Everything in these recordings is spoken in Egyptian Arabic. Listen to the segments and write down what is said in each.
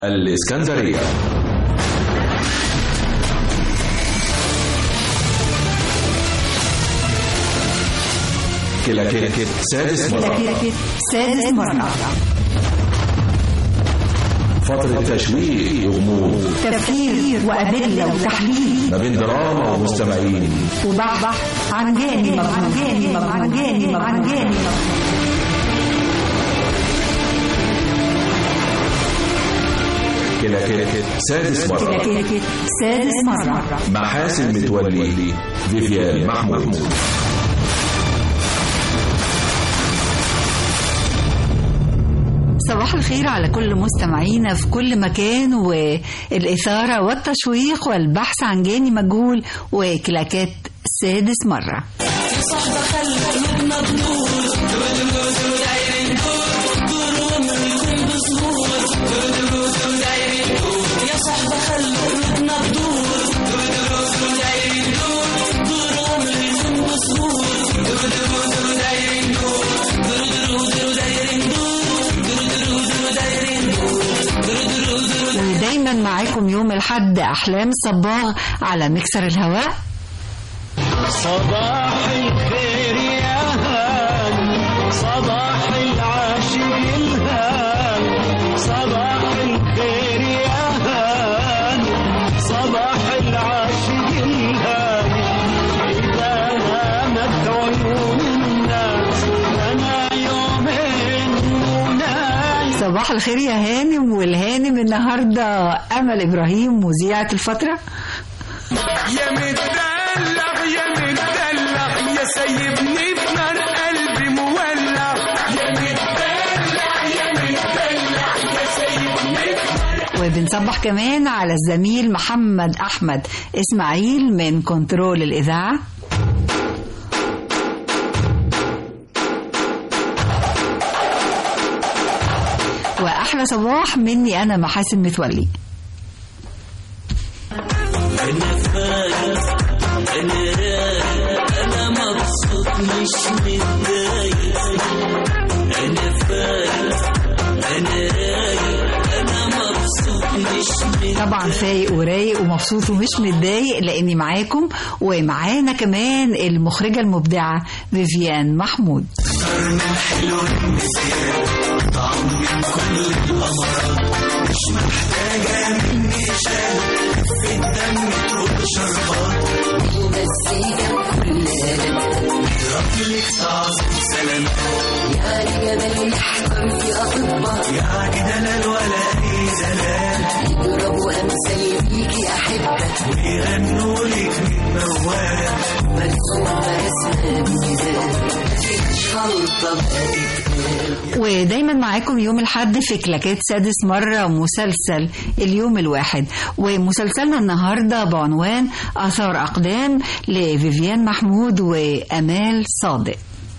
الإسكندرية كلاكيت سادس مرة كلاكيت سادس مرة فترة تشويق وغموض تفكير وأدلة وتحليل ما بين دراما ومستمعين وبحث عن جانب عن جانب عن جانب عن جانب كلاكيت سادس مرة كلاكيت سادس مرة مع حاسم متولي فيفيان محمود صباح الخير على كل مستمعينا في كل مكان والإثارة والتشويق والبحث عن جاني مجهول وكلاكات سادس مرة ودايما معاكم يوم الحد أحلام الصباغ على مكسر الهواء صباح الخير يا هان صباح العاشق الهان صباح الخير يا هان صباح العاشق الهان إذا نامت عيون الناس أنا يومين ونايم صباح الخير يا هانم والهانم النهارده أمل إبراهيم مذيعة الفترة يا مدلع يا مدلع يا سيبني في نار قلبي مولع يا مدلع يا مدلع يا سيبني في وبنصبح كمان على الزميل محمد أحمد إسماعيل من كنترول الإذاعة وأحلى صباح مني أنا محاسن متولي انا فايز انا رايق انا مبسوط مش متضايق انا فايز انا رايق انا مبسوط مش متضايق طبعا فايق ورايق ومبسوط ومش متضايق لاني معاكم ومعانا كمان المخرجه المبدعه فيفيان محمود ودايما معاكم يوم الحد في كلاكات سادس مرة مسلسل اليوم الواحد ومسلسلنا النهاردة بعنوان آثار أقدام لفيفيان محمود وأمال صادق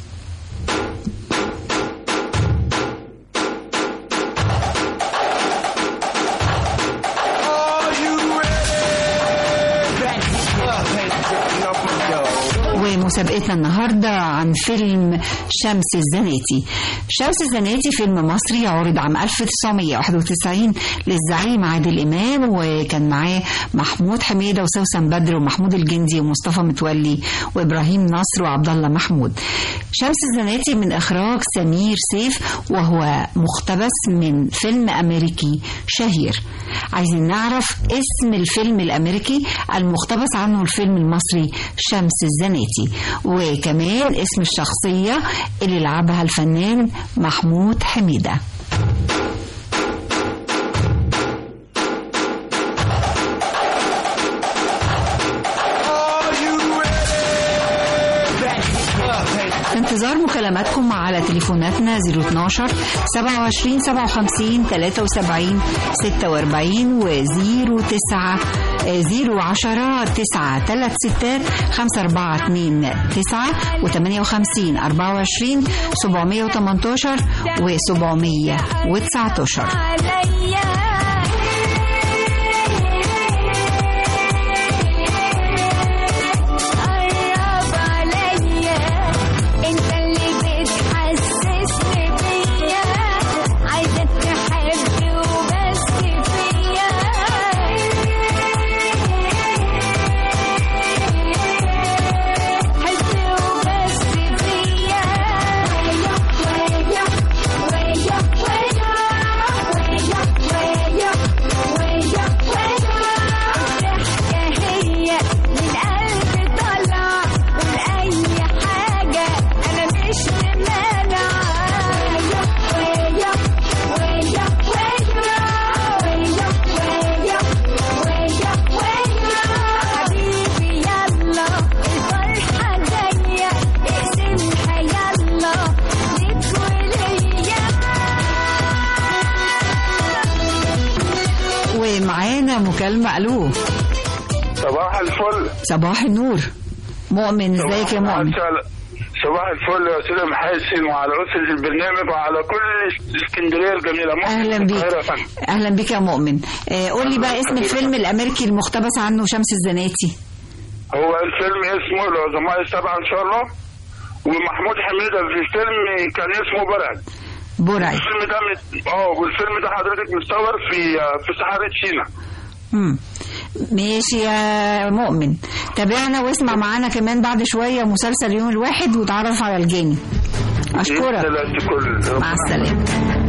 ومسابقتنا النهاردة عن فيلم شمس الزناتي شمس الزناتي فيلم مصري عرض عام 1991 للزعيم عادل إمام وكان معاه محمود حميدة وسوسن بدر ومحمود الجندي ومصطفى متولي وإبراهيم نصر وعبد الله محمود شمس الزناتي من إخراج سمير سيف وهو مقتبس من فيلم أمريكي شهير عايزين نعرف اسم الفيلم الأمريكي المقتبس عنه الفيلم المصري شمس الزناتي وكمان اسم الشخصية اللي لعبها الفنان محمود حميدة في انتظار مكالماتكم على تليفوناتنا 012 27 57 73 46 و 09 010 9 3 6 5 4 2 9 و 58 24 718 و 719 قرب عليا انت اللي بتحسسني بيا عايزة تحب وبس ومعانا مكالمة ألو صباح الفل صباح النور مؤمن ازيك يا صباح مؤمن العسل. صباح الفل يا استاذ محاسن وعلى اسره البرنامج وعلى كل اسكندريه الجميله مصر اهلا بيك القاهرة يا فندم. اهلا بيك يا مؤمن آه، قول لي بقى اسم الفيلم الامريكي المقتبس عنه شمس الزناتي هو الفيلم اسمه العظماء السبعه ان شاء الله ومحمود حميده في الفيلم كان اسمه برعد برعي الفيلم ده مت... اه والفيلم ده حضرتك متصور في في صحراء سينا مم. ماشي يا مؤمن تابعنا واسمع معانا كمان بعد شوية مسلسل يوم الواحد وتعرف على الجاني أشكرك ثلاث كل مع السلامة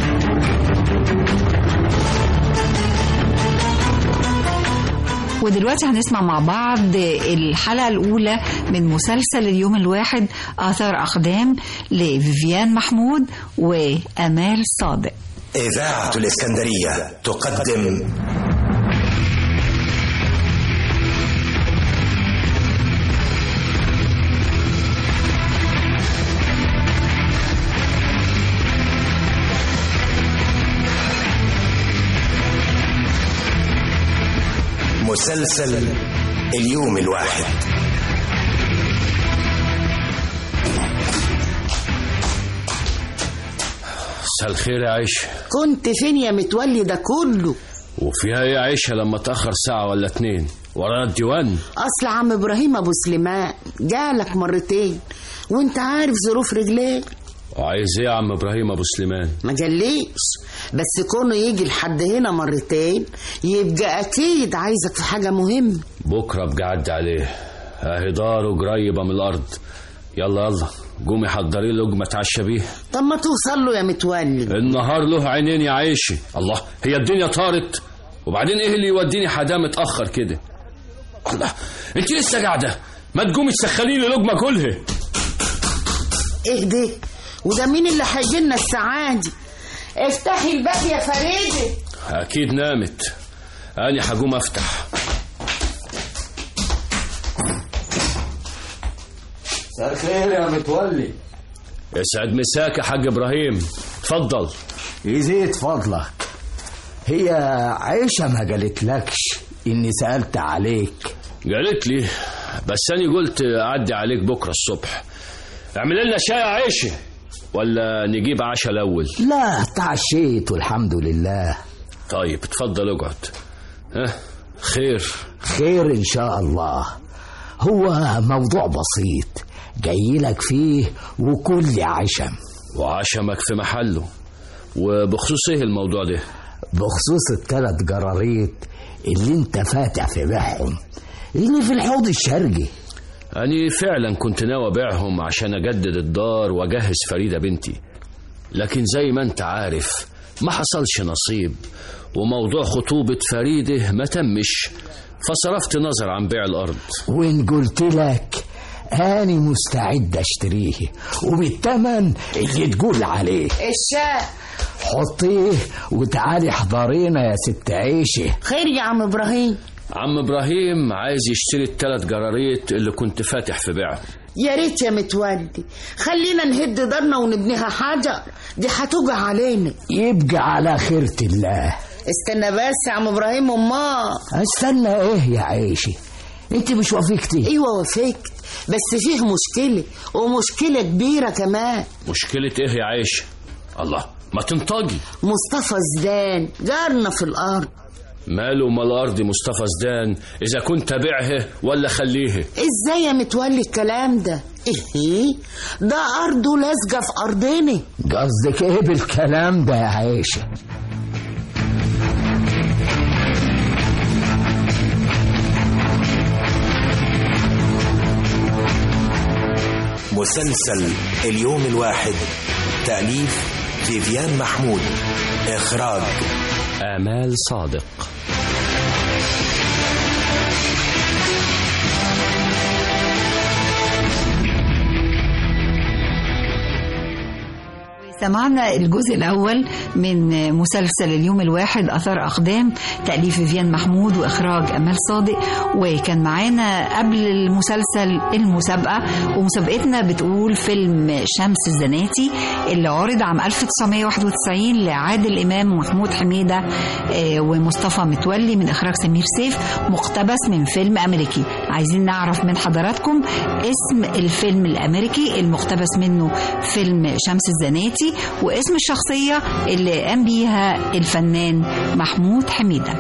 ودلوقتي هنسمع مع بعض الحلقة الأولى من مسلسل اليوم الواحد آثار أقدام لفيفيان محمود وأمال صادق إذاعة الإسكندرية تقدم مسلسل اليوم الواحد مساء الخير يا عيشة كنت فين يا متولي ده كله وفيها ايه يا عيشة لما تأخر ساعة ولا اتنين ورانا الديوان اصل عم ابراهيم ابو سليمان جالك مرتين وانت عارف ظروف رجليه وعايز ايه يا عم ابراهيم ابو سليمان ما جاليش بس كونه يجي لحد هنا مرتين يبقى اكيد عايزك في حاجه مهمه بكرة ابقى عدي عليه اهي داره قريبة من الارض يلا يلا قومي حضري له لقمة اتعشى بيه طب ما توصل له يا متولي النهار له عينين يا عيشي الله هي الدنيا طارت وبعدين ايه اللي يوديني حدا متأخر كده الله انت لسه قاعدة ما تقومي تسخني لي لقمة كلها ايه ده وده مين اللي هيجي لنا الساعه دي افتحي الباب يا فريده اكيد نامت انا هقوم افتح مساء الخير يا متولي اسعد مساك يا حاج ابراهيم اتفضل يزيد فضلك هي عيشة ما قالتلكش اني سألت عليك قالت لي بس انا قلت اعدي عليك بكره الصبح اعمل لنا شاي يا عيشه ولا نجيب عشاء الاول لا تعشيت والحمد لله طيب اتفضل اقعد ها خير خير ان شاء الله هو موضوع بسيط جاي لك فيه وكل عشم وعشمك في محله وبخصوص ايه الموضوع ده بخصوص الثلاث جراريط اللي انت فاتح في بيعهم اللي في الحوض الشرقي أنا فعلا كنت ناوي أبيعهم عشان أجدد الدار وأجهز فريدة بنتي لكن زي ما أنت عارف ما حصلش نصيب وموضوع خطوبة فريدة ما تمش فصرفت نظر عن بيع الأرض وإن قلت لك أنا مستعد أشتريه وبالثمن اللي تقول عليه الشاي حطيه وتعالي احضرينا يا ست عيشة خير يا عم ابراهيم عم إبراهيم عايز يشتري التلات جراريت اللي كنت فاتح في بيعهم يا ريت يا متولي خلينا نهد دارنا ونبنيها حجر دي هتوجع علينا يبقى على خيرة الله استنى بس يا عم ابراهيم امال استنى ايه يا عيشة انت مش وافقتي ايوه وافقت بس فيه مشكله ومشكله كبيره كمان مشكلة إيه يا عيشة الله ما تنطقي مصطفى زدان جارنا في الارض ماله ما الأرض مصطفى زدان إذا كنت أبيعها ولا خليها ازاي يا متولي الكلام ده ايه ده ارضه لازقه في ارضنا قصدك ايه بالكلام ده يا عيشة مسلسل اليوم الواحد تأليف فيفيان محمود إخراج آمال صادق استمعنا الجزء الأول من مسلسل اليوم الواحد أثار أقدام تأليف فيفيان محمود وإخراج أمال صادق وكان معانا قبل المسلسل المسابقة ومسابقتنا بتقول فيلم شمس الزناتي اللي عرض عام 1991 لعادل إمام ومحمود حميدة آه، ومصطفى متولي من إخراج سمير سيف مقتبس من فيلم أمريكي عايزين نعرف من حضراتكم اسم الفيلم الأمريكي المقتبس منه فيلم شمس الزناتي واسم الشخصية اللي قام بيها الفنان محمود حميدة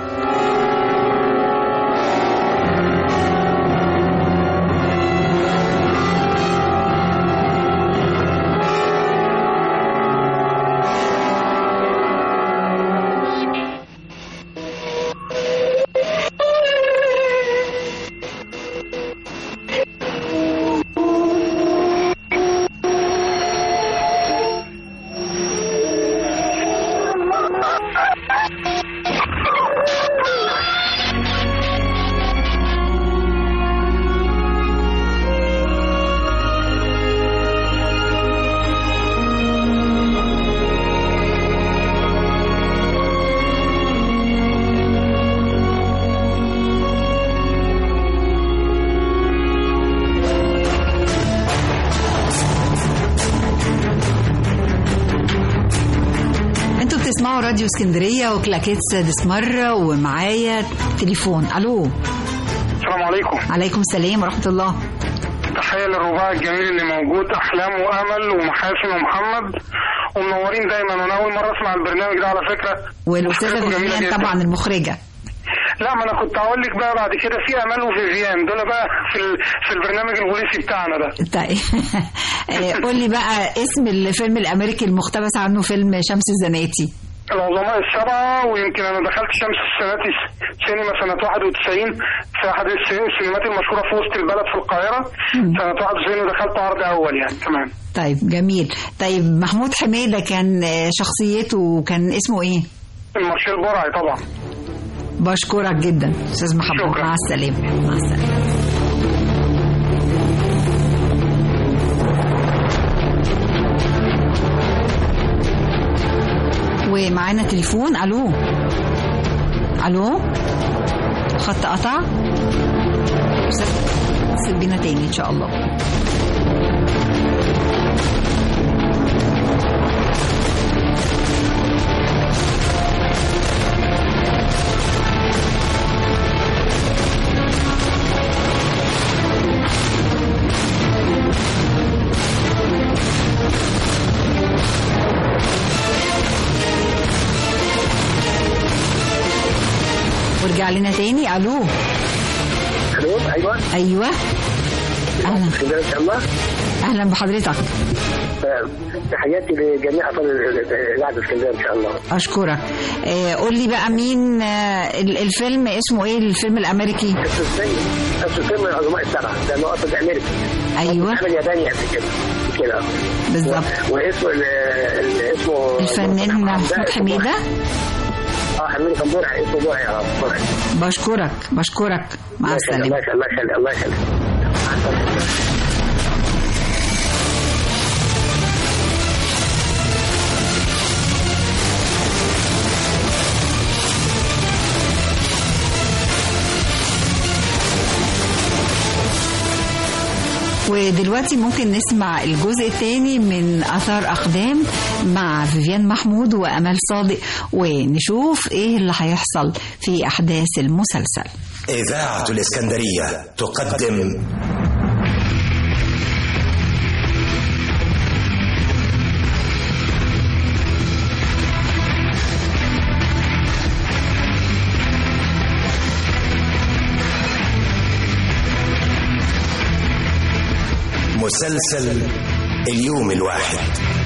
انتوا بتسمعوا راديو اسكندرية وكلاكيت سادس مرة ومعايا تليفون الو السلام عليكم عليكم السلام ورحمة الله تحية للرباع الجميل اللي موجود أحلام وأمل ومحاسن ومحمد ومنورين دايما وأنا أول مرة أسمع البرنامج ده على فكرة والأستاذة فكرته جميلة فيفيان جداً. طبعا المخرجة لا ما أنا كنت هقول لك بقى بعد كده في أمل وفيفيان دول بقى في ال... في البرنامج البوليسي بتاعنا ده طيب آه، قول لي بقى اسم الفيلم الأمريكي المقتبس عنه فيلم شمس الزناتي العظماء السبعة ويمكن أنا دخلت شمس السنة سينما سنة 91 في أحد الس- السينمات المشهورة في وسط البلد في القاهرة سنة 91 ودخلت عرض أول يعني تمام طيب جميل طيب محمود حميدة كان آه، شخصيته كان اسمه ايه؟ المارشال برعي طبعا بشكرك جدا استاذ محمد شكرا. مع السلامة مع السلامة ومعانا تليفون الو الو خط قطع اتصل بينا تاني ان شاء الله ورجع لنا تاني الو الو ايوه ايوه اهلا اسكندريه ان شاء الله اهلا بحضرتك آه، تحياتي لجميع افراد اذاعه اسكندريه ان شاء الله اشكرك آه، قول لي بقى مين آه، ال- الفيلم اسمه ايه الفيلم الامريكي اسم الفيلم اسم الفيلم العظماء السبعه ده اللي هو اصل امريكي ايوه عمل ياباني قبل كده كده بالظبط واسمه ال- ال- اسمه الفنان محمود حميده اه حميد كان برعي اسمه برعي اه برعي بشكرك بشكرك مع الله السلامه يخليك الله يخليك الله يخليك مع السلامة. ودلوقتي ممكن نسمع الجزء الثاني من اثار اقدام مع فيفيان محمود وامال صادق ونشوف ايه اللي هيحصل في احداث المسلسل إذاعة الإسكندرية تقدم مسلسل اليوم الواحد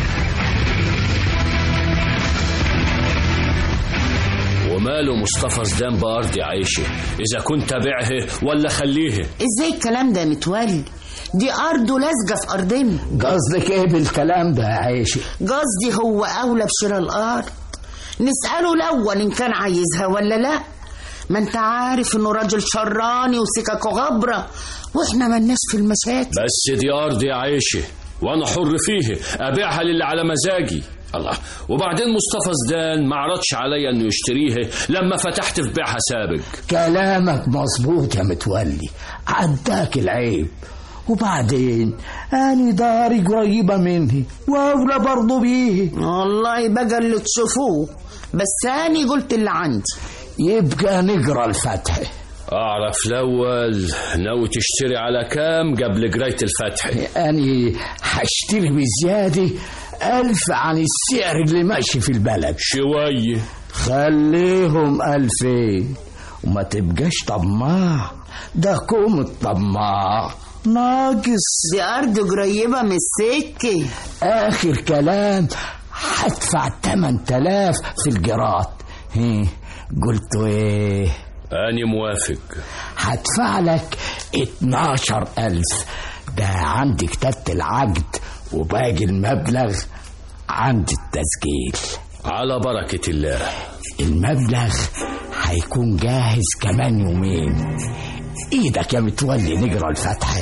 وماله مصطفى زدان بأرض عيشه إذا كنت أبيعه ولا خليه ازاي الكلام ده يا متولي دي ارضه لازقه في ارضنا قصدك ايه بالكلام ده يا عيشي قصدي هو اولى بشراء الارض نساله الاول ان كان عايزها ولا لا ما انت عارف انه راجل شراني وسككه غبره واحنا ملناش في المشاكل بس دي أرض يا عيشه وأنا حر فيه أبيعها للي على مزاجي الله وبعدين مصطفى زدان ما عرضش عليا انه يشتريها لما فتحت في بيعها سابق كلامك مظبوط يا متولي عداك العيب وبعدين أنا داري قريبة مني وأولى برضه بيه والله بقى اللي تشوفوه بس أنا قلت اللي عندي يبقى نقرا الفتح اعرف الاول ناوي تشتري على كام قبل قرايه الفتح أنا هشتري بزيادة ألف عن السعر اللي ماشي في البلد شويه خليهم ألفين وما تبقاش طماع ده كوم الطماع ناقص دي أرض قريبة من السكة آخر كلام هدفع تمن تلاف في الجرات هي قلت ايه أنا موافق هدفع لك اتناشر ألف ده عندي كتابة العقد وباقي المبلغ عند التسجيل على بركة الله المبلغ هيكون جاهز كمان يومين ايدك يا متولي نقرا الفاتحه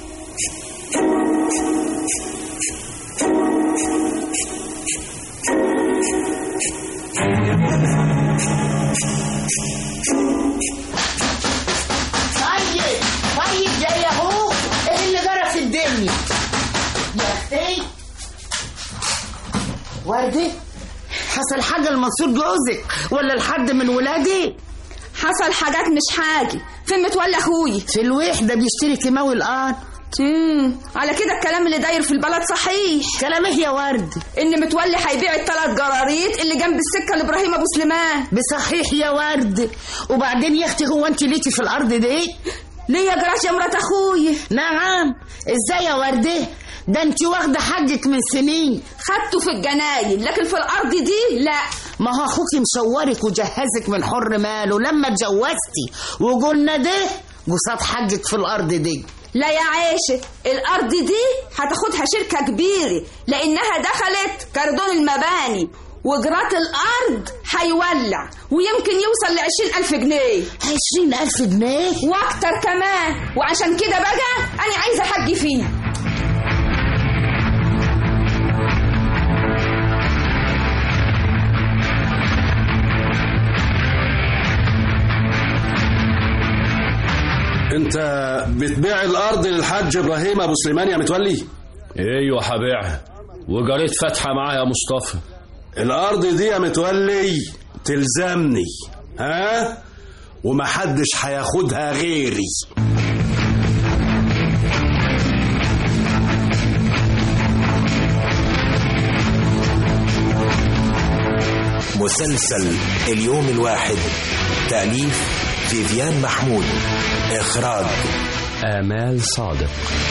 طيب طيب جاي اهو ايه اللي جرى في الدنيا يا اختي وردي حصل حاجة لمنصور جوزك ولا لحد من ولادي حصل حاجات مش حاجة فين متولي اخوي في الوحدة بيشتري كيماوي الآن امم على كده الكلام اللي داير في البلد صحيح كلام ايه يا ورد ان متولي هيبيع الثلاث جراريط اللي جنب السكه لابراهيم ابو سليمان بصحيح يا ورد وبعدين يا اختي هو انت ليكي في الارض دي ليه يا جراش يا مرات اخويا نعم ازاي يا ورده ده انت واخده حقك من سنين خدته في الجناين لكن في الارض دي لا ما هو اخوكي مشورك وجهزك من حر ماله لما اتجوزتي وقلنا ده قصاد حقك في الارض دي لا يا عيشة الأرض دي هتاخدها شركة كبيرة لأنها دخلت كردون المباني وجرات الأرض هيولع ويمكن يوصل لعشرين ألف جنيه عشرين ألف جنيه وأكتر كمان وعشان كده بقى أنا عايزة حجي فيه انت بتبيع الارض للحاج ابراهيم ابو سليمان يا متولي ايوه هبيعها وجريت فاتحه معاها يا مصطفى الارض دي يا متولي تلزمني ها ومحدش هياخدها غيري مسلسل اليوم الواحد تأليف فيفيان محمود إخراج آمال صادق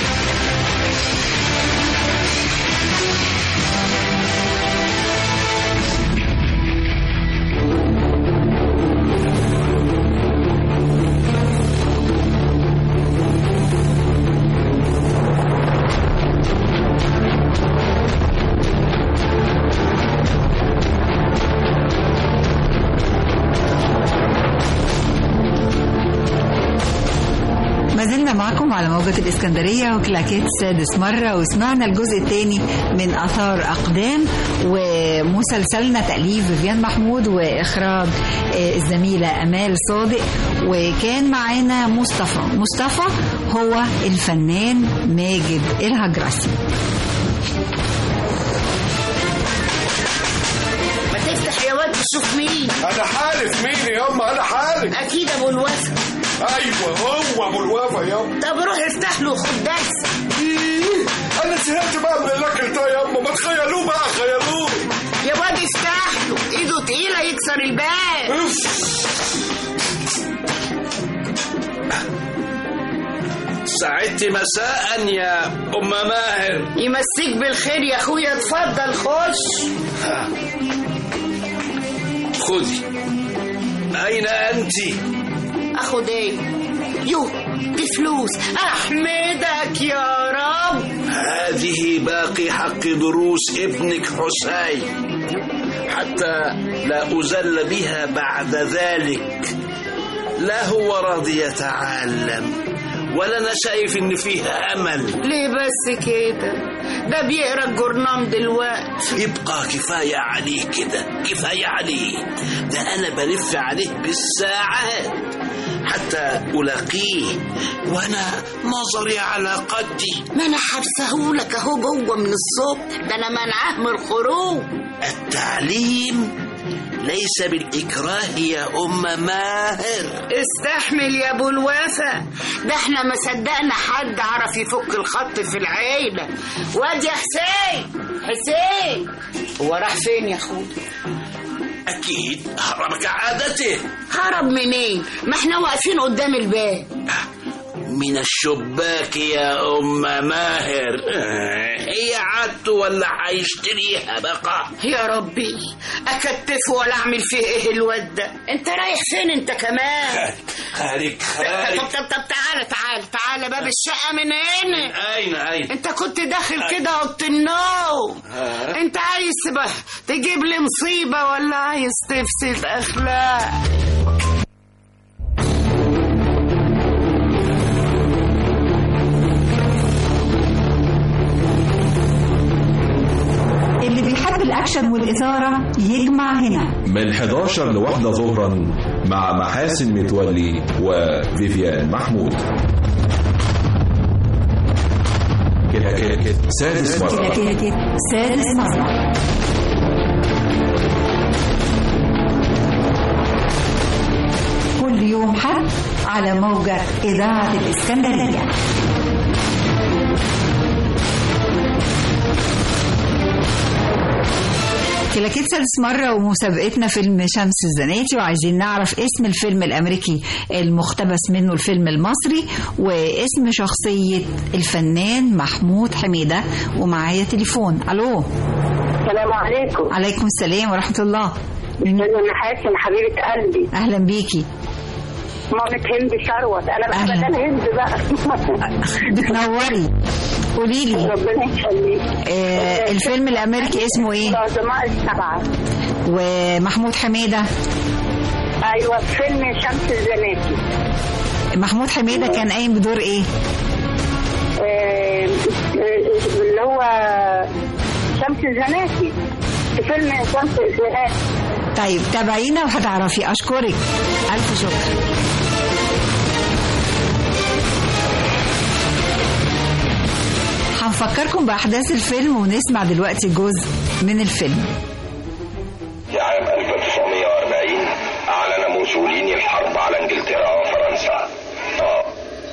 ما زلنا معكم على موجة الإسكندرية وكلاكيت سادس مرة وسمعنا الجزء الثاني من آثار أقدام ومسلسلنا تأليف فيفيان محمود وإخراج آه، الزميلة أمال صادق وكان معانا مصطفى مصطفى هو الفنان ماجد الهجرسي ما تفتح يا واد تشوف مين انا حالف مين ياما انا حالف اكيد ابو الوفا ايوه هو ابو الوفا ياما طب روح افتح له خد درس انا زهقت بقى من الاكل ده ياما ما تخيلوه بقى خيلوه يا واد افتح له ايده تقيله يكسر الباب سعدت مساء يا ام ماهر يمسيك بالخير يا اخويا اتفضل خش خذي اين انت اخد ايه يو دي فلوس احمدك يا رب هذه باقي حق دروس ابنك حسين حتى لا أزل بها بعد ذلك لا هو راضي يتعلم ولا أنا شايف إن فيه أمل ليه بس كده ده بيقرا الجورنال دلوقتي يبقى كفاية عليه كده كفاية عليه ده أنا بلف عليه بالساعات حتى ألاقيه وأنا نظري على قدي ما انا حبسهولك اهو جوه من الصبح ده انا منعاه من الخروج التعليم ليس بالإكراه يا أم ماهر استحمل يا ابو الوفا ده احنا ما صدقنا حد عرف يفك الخط في العيله واد يا حسين حسين هو راح فين يا اخويا أكيد هرب كعادته هرب منين ما احنا واقفين قدام الباب من الشباك يا أم ماهر آه، هي عادته ولا هيشتريها بقى يا ربي اكتفه ولا اعمل فيه ايه الواد ده انت رايح فين انت كمان خارج خارج طب طب طب تعالى تعالى تعالى باب الشقه من هنا أين أين انت كنت داخل كده اوضه النوم آه. انت عايز تبقى تجيب لي مصيبه ولا عايز تفسد اخلاق اللي بيحب الأكشن والإثارة يجمع هنا من 11 لواحدة ظهرا مع محاسن متولي وفيفيان محمود كده كده كده سادس كده مرة كده كده سادس مرة كل يوم حد على موجة إذاعة الإسكندرية كلاكيت سادس مرة ومسابقتنا فيلم شمس الزناتي وعايزين نعرف اسم الفيلم الأمريكي المقتبس منه الفيلم المصري واسم شخصية الفنان محمود حميدة ومعايا تليفون ألو السلام عليكم عليكم السلام ورحمة الله انا حاسن حبيبه قلبي أهلا بيكي مامة هند ثروت انا بقى أهلا. بدل هند بقى بتنوري قولي لي ربنا يخليك آه الفيلم الأمريكي اسمه إيه العظماء السبعه ومحمود حميدة ايوه فيلم شمس الزناتي محمود حميدة كان قايم بدور إيه آه، اللي هو شمس الزناتي في فيلم شمس الزناتي طيب تابعينا وهتعرفي أشكرك ألف شكر هنفكركم بأحداث الفيلم ونسمع دلوقتي جزء من الفيلم في عام 1940 أعلن موسوليني الحرب على إنجلترا وفرنسا آه.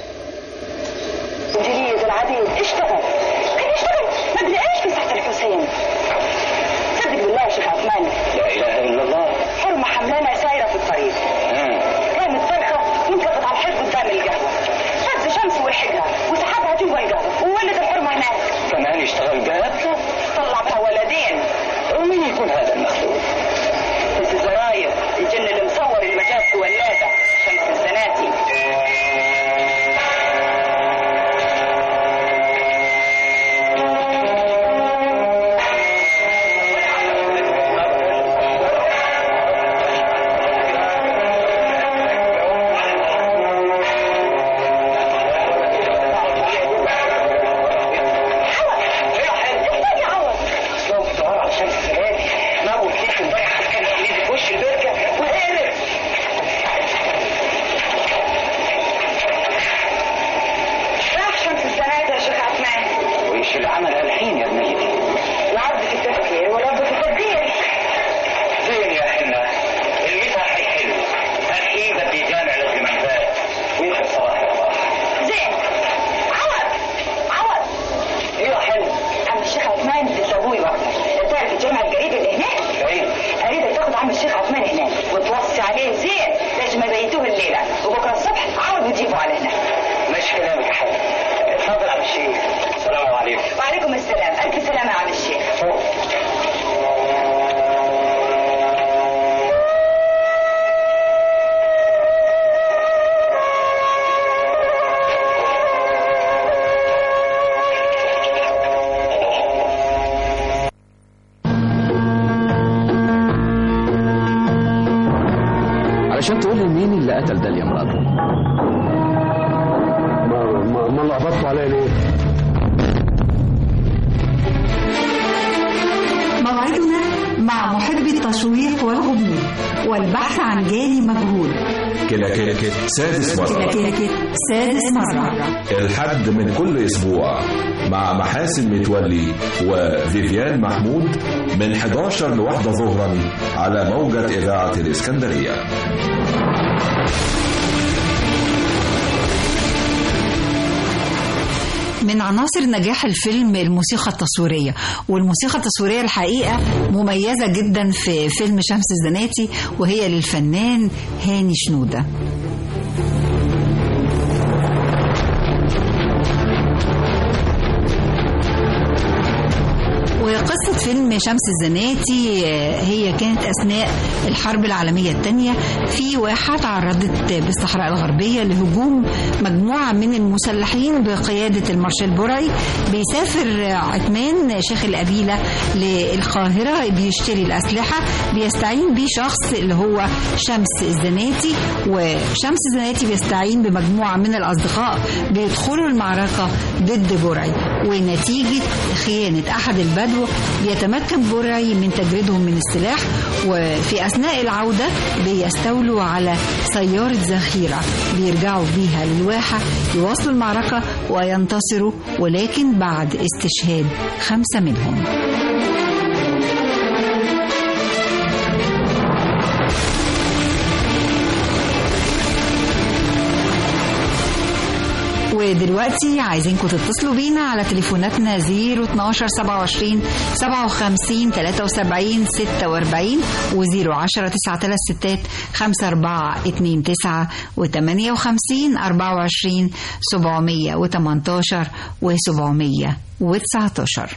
جديد العديد اشتغل كان يشتغل ما ادري ايش في ساحه الحسين صدق بالله يا شيخ عثمان لا إله إلا الله حرمه حملانه سايره في الطريق مم. كانت فرخه وانقضت على الحيط قدام القهوه خد شمس ولحقها وسحبها جوا القهوه وولد الحرمه هناك كمان يشتغل جاد طلع بها ولدين ومين يكون هذا المخلوق بس الزراير الجن اللي مصور المجال في ولاده شمس الزناتي لو بتدور على شمس الزناتي ما أبو الكيف امبارح كان حبيبي في وش البركة وقرب راح شمس الزناتي يا شيخ عثمان وإيش العمل الحين يا بنيتي العبد في التفكير والرب في التدبير زين يا حنا المسرح حلو أكيد في جامع الغمامات ويخ صراحة يا صاحبي زين عوض عوض ايوه حلو عم الشيخ عثمان بنت ابوي واحده تعرف الجامع القريب اللي هناك بعيد اريدك تاخد عم الشيخ عثمان هناك وتوصي عليه زين لازم يبيتوه الليله وبكره الصبح عوض وتجيبه على هناك ماشي كلامك يا حلو اتفضل يا عم الشيخ السلام عليكم وعليكم السلام الف سلامه يا عم الشيخ علشان تقول لي مين اللي قتل ده يا مراد ما ما, ما لخبطتوا عليا ليه؟ مع محب التشويق والغموض والبحث عن جاني مجهول كلاكيت سادس مرة كلاكيت سادس مرة الحد من كل أسبوع مع محاسن متولي وفيفيان محمود من 11 لواحدة ظهرا على موجة إذاعة الإسكندرية من عناصر نجاح الفيلم الموسيقى التصويرية والموسيقى التصويرية الحقيقة مميزة جدا في فيلم شمس الزناتي وهي للفنان هاني شنودة وقصة فيلم شمس الزناتي هي كانت أثناء الحرب العالمية الثانية في واحة تعرضت بالصحراء الغربية لهجوم مجموعة من المسلحين بقيادة المارشال بوراي بيسافر عثمان شيخ القبيلة للقاهرة بيشتري الأسلحة بيستعين بيه شخص اللي هو شمس الزناتي وشمس الزناتي بيستعين بمجموعة من الأصدقاء بيدخلوا المعركة ضد بوراي ونتيجة خيانة أحد البدو بيتمكن بوراي من تجريدهم من السلاح وفي أثناء العودة بيستولوا على سيارة ذخيرة بيرجعوا بيها للواحة يواصلوا المعركة وينتصروا ولكن بعد استشهاد خمسة منهم ودلوقتي عايزينكم تتصلوا بينا على تليفوناتنا 012 27 57 73 46 و010 936 54 29 و58 24 718 و719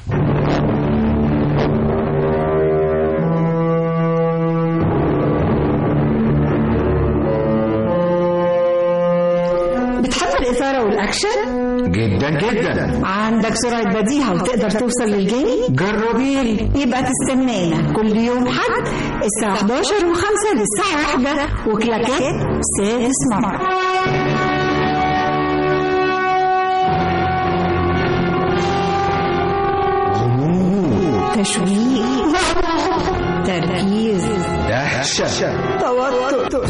بتحب الإثارة والأكشن؟ جدا جدا عندك سرعة بديهة وتقدر توصل للجاني؟ جربيلي يبقى تستنانا كل يوم حد الساعة 11 و5 للساعة 1 وكلاكات سادس مرة تشويق تركيز دهشة توتر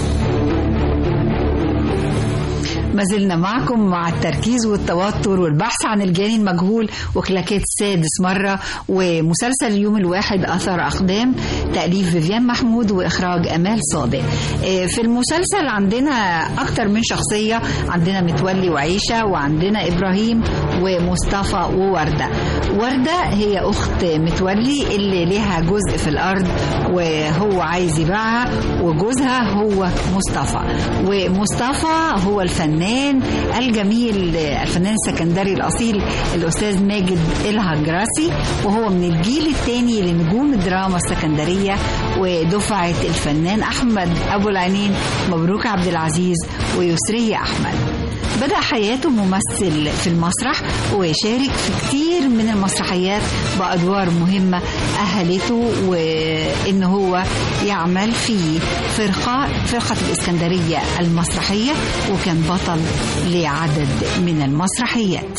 ما زلنا معكم مع التركيز والتوتر والبحث عن الجاني المجهول وكلاكيت سادس مرة ومسلسل اليوم الواحد أثر أقدام تأليف فيفيان محمود وإخراج أمال صادق آه، في المسلسل عندنا أكتر من شخصية عندنا متولي وعيشة وعندنا إبراهيم ومصطفى ووردة وردة هي أخت متولي اللي ليها جزء في الأرض وهو عايز يبيعها وجوزها هو مصطفى ومصطفى هو الفنان الجميل الفنان السكندري الأصيل الأستاذ ماجد الهجراسي وهو من الجيل الثاني لنجوم الدراما السكندرية ودفعة الفنان أحمد أبو العينين مبروك عبد العزيز ويسرية أحمد بدأ حياته ممثل في المسرح وشارك في كتير من المسرحيات بأدوار مهمة أهلته وإن هو يعمل في فرقة فرقة الإسكندرية المسرحية وكان بطل لعدد من المسرحيات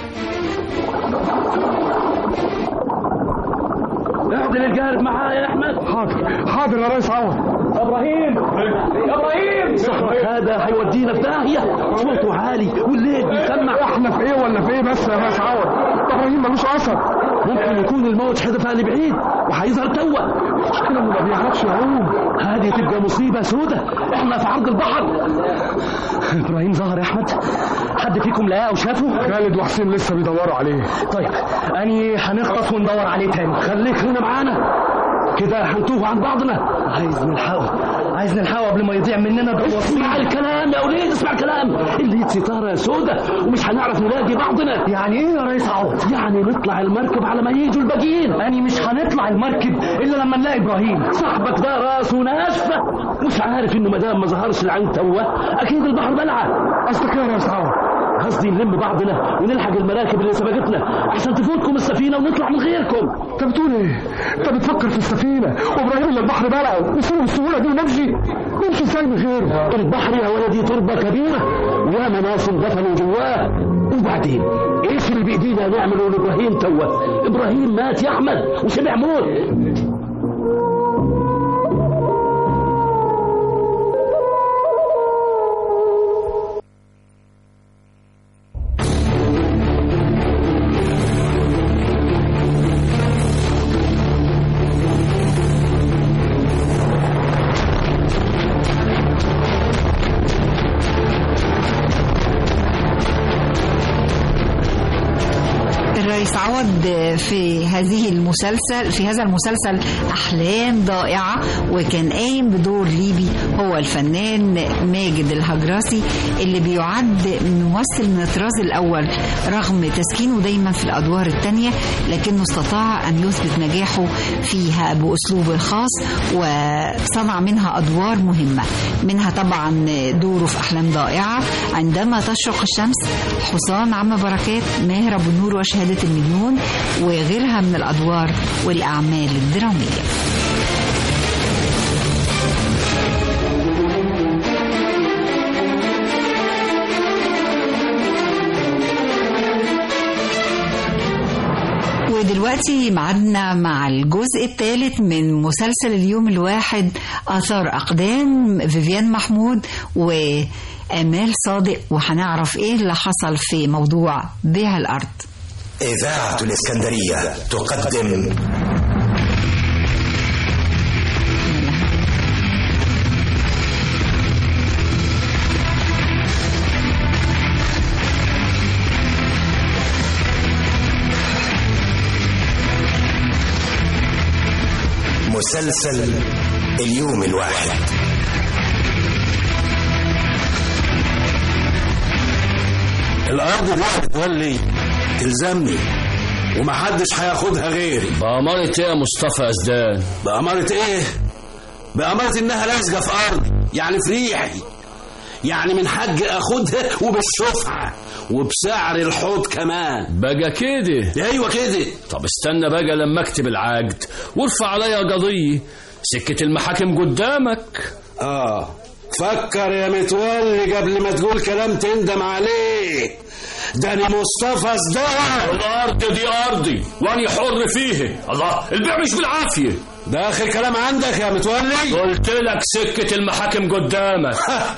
اعدل الجارب معايا يا احمد حاضر حاضر يا ريس عوض ابراهيم يا ابراهيم صاحبك هذا هيودينا في داهيه صوته عالي والليل بيسمع احنا في ايه ولا في ايه بس يا ريس عوض ابراهيم ملوش اثر ممكن يكون الموت حدفها لبعيد وهيظهر توه المشكله انه ما بيعرفش يعوم هذه تبقى مصيبه سودة احنا في عرض البحر ابراهيم ظهر يا احمد حد فيكم لقاه وشافه خالد وحسين لسه بيدوروا عليه طيب اني هنغطس وندور عليه تاني خليك هنا معانا كده هنتوه عن بعضنا عايز نلحقه عايز نلحقه قبل ما يضيع مننا ده اسمع الكلام يا وليد اسمع الكلام اللي ستاره سودة ومش هنعرف نلاقي بعضنا يعني ايه يا ريس عوض يعني نطلع المركب على ما يجوا الباقيين يعني مش هنطلع المركب الا لما نلاقي ابراهيم صاحبك ده راسه ناشفه مش عارف انه ما دام ما ظهرش العين توه اكيد البحر بلعه قصدك ايه يا ريس عوض قصدي نلم بعضنا ونلحق المراكب اللي سبقتنا عشان تفوتكم السفينه ونطلع من غيركم انت بتقول ايه انت بتفكر في السفينه وابراهيم اللي البحر بلعه نسيبه بالسهوله دي ونمشي نمشي ازاي من غيره البحر يا ولدي تربه كبيره وياما ناس اندفنوا جواه وبعدين ايش اللي بايدينا نعمله لابراهيم توه ابراهيم مات يا احمد وسمع موت رئيس عوض في هذه المسلسل في هذا المسلسل أحلام ضائعة وكان قايم بدور ليبي هو الفنان ماجد الهجراسي اللي بيعد ممثل من الطراز الأول رغم تسكينه دايما في الأدوار الثانية لكنه استطاع أن يثبت نجاحه فيها بأسلوبه الخاص وصنع منها أدوار مهمة منها طبعا دوره في أحلام ضائعة عندما تشرق الشمس حسام عم بركات ماهر أبو النور وشهادة المليون وغيرها من الأدوار والأعمال الدرامية ودلوقتي معدنا مع الجزء الثالث من مسلسل اليوم الواحد آثار أقدام فيفيان محمود وآمال صادق وهنعرف إيه اللي حصل في موضوع بيع الأرض إذاعة الإسكندرية تقدم مسلسل اليوم الواحد الارض دي هتولي تلزمني ومحدش هياخدها غيري بأمارة ايه يا مصطفى أزدان بأمارة ايه بأمارة انها لازقة في ارضي يعني في ريحي يعني من حق اخدها وبالشفعة وبسعر الحوض كمان بقى كده ايوه كده طب استنى بقى لما اكتب العقد وارفع عليا قضية سكة المحاكم قدامك اه فكر يا متولي قبل ما تقول كلام تندم عليه ده انا مصطفى صداع الارض دي ارضي وانا حر فيه الله البيع مش بالعافيه ده اخر كلام عندك يا متولي قلت لك سكه المحاكم قدامك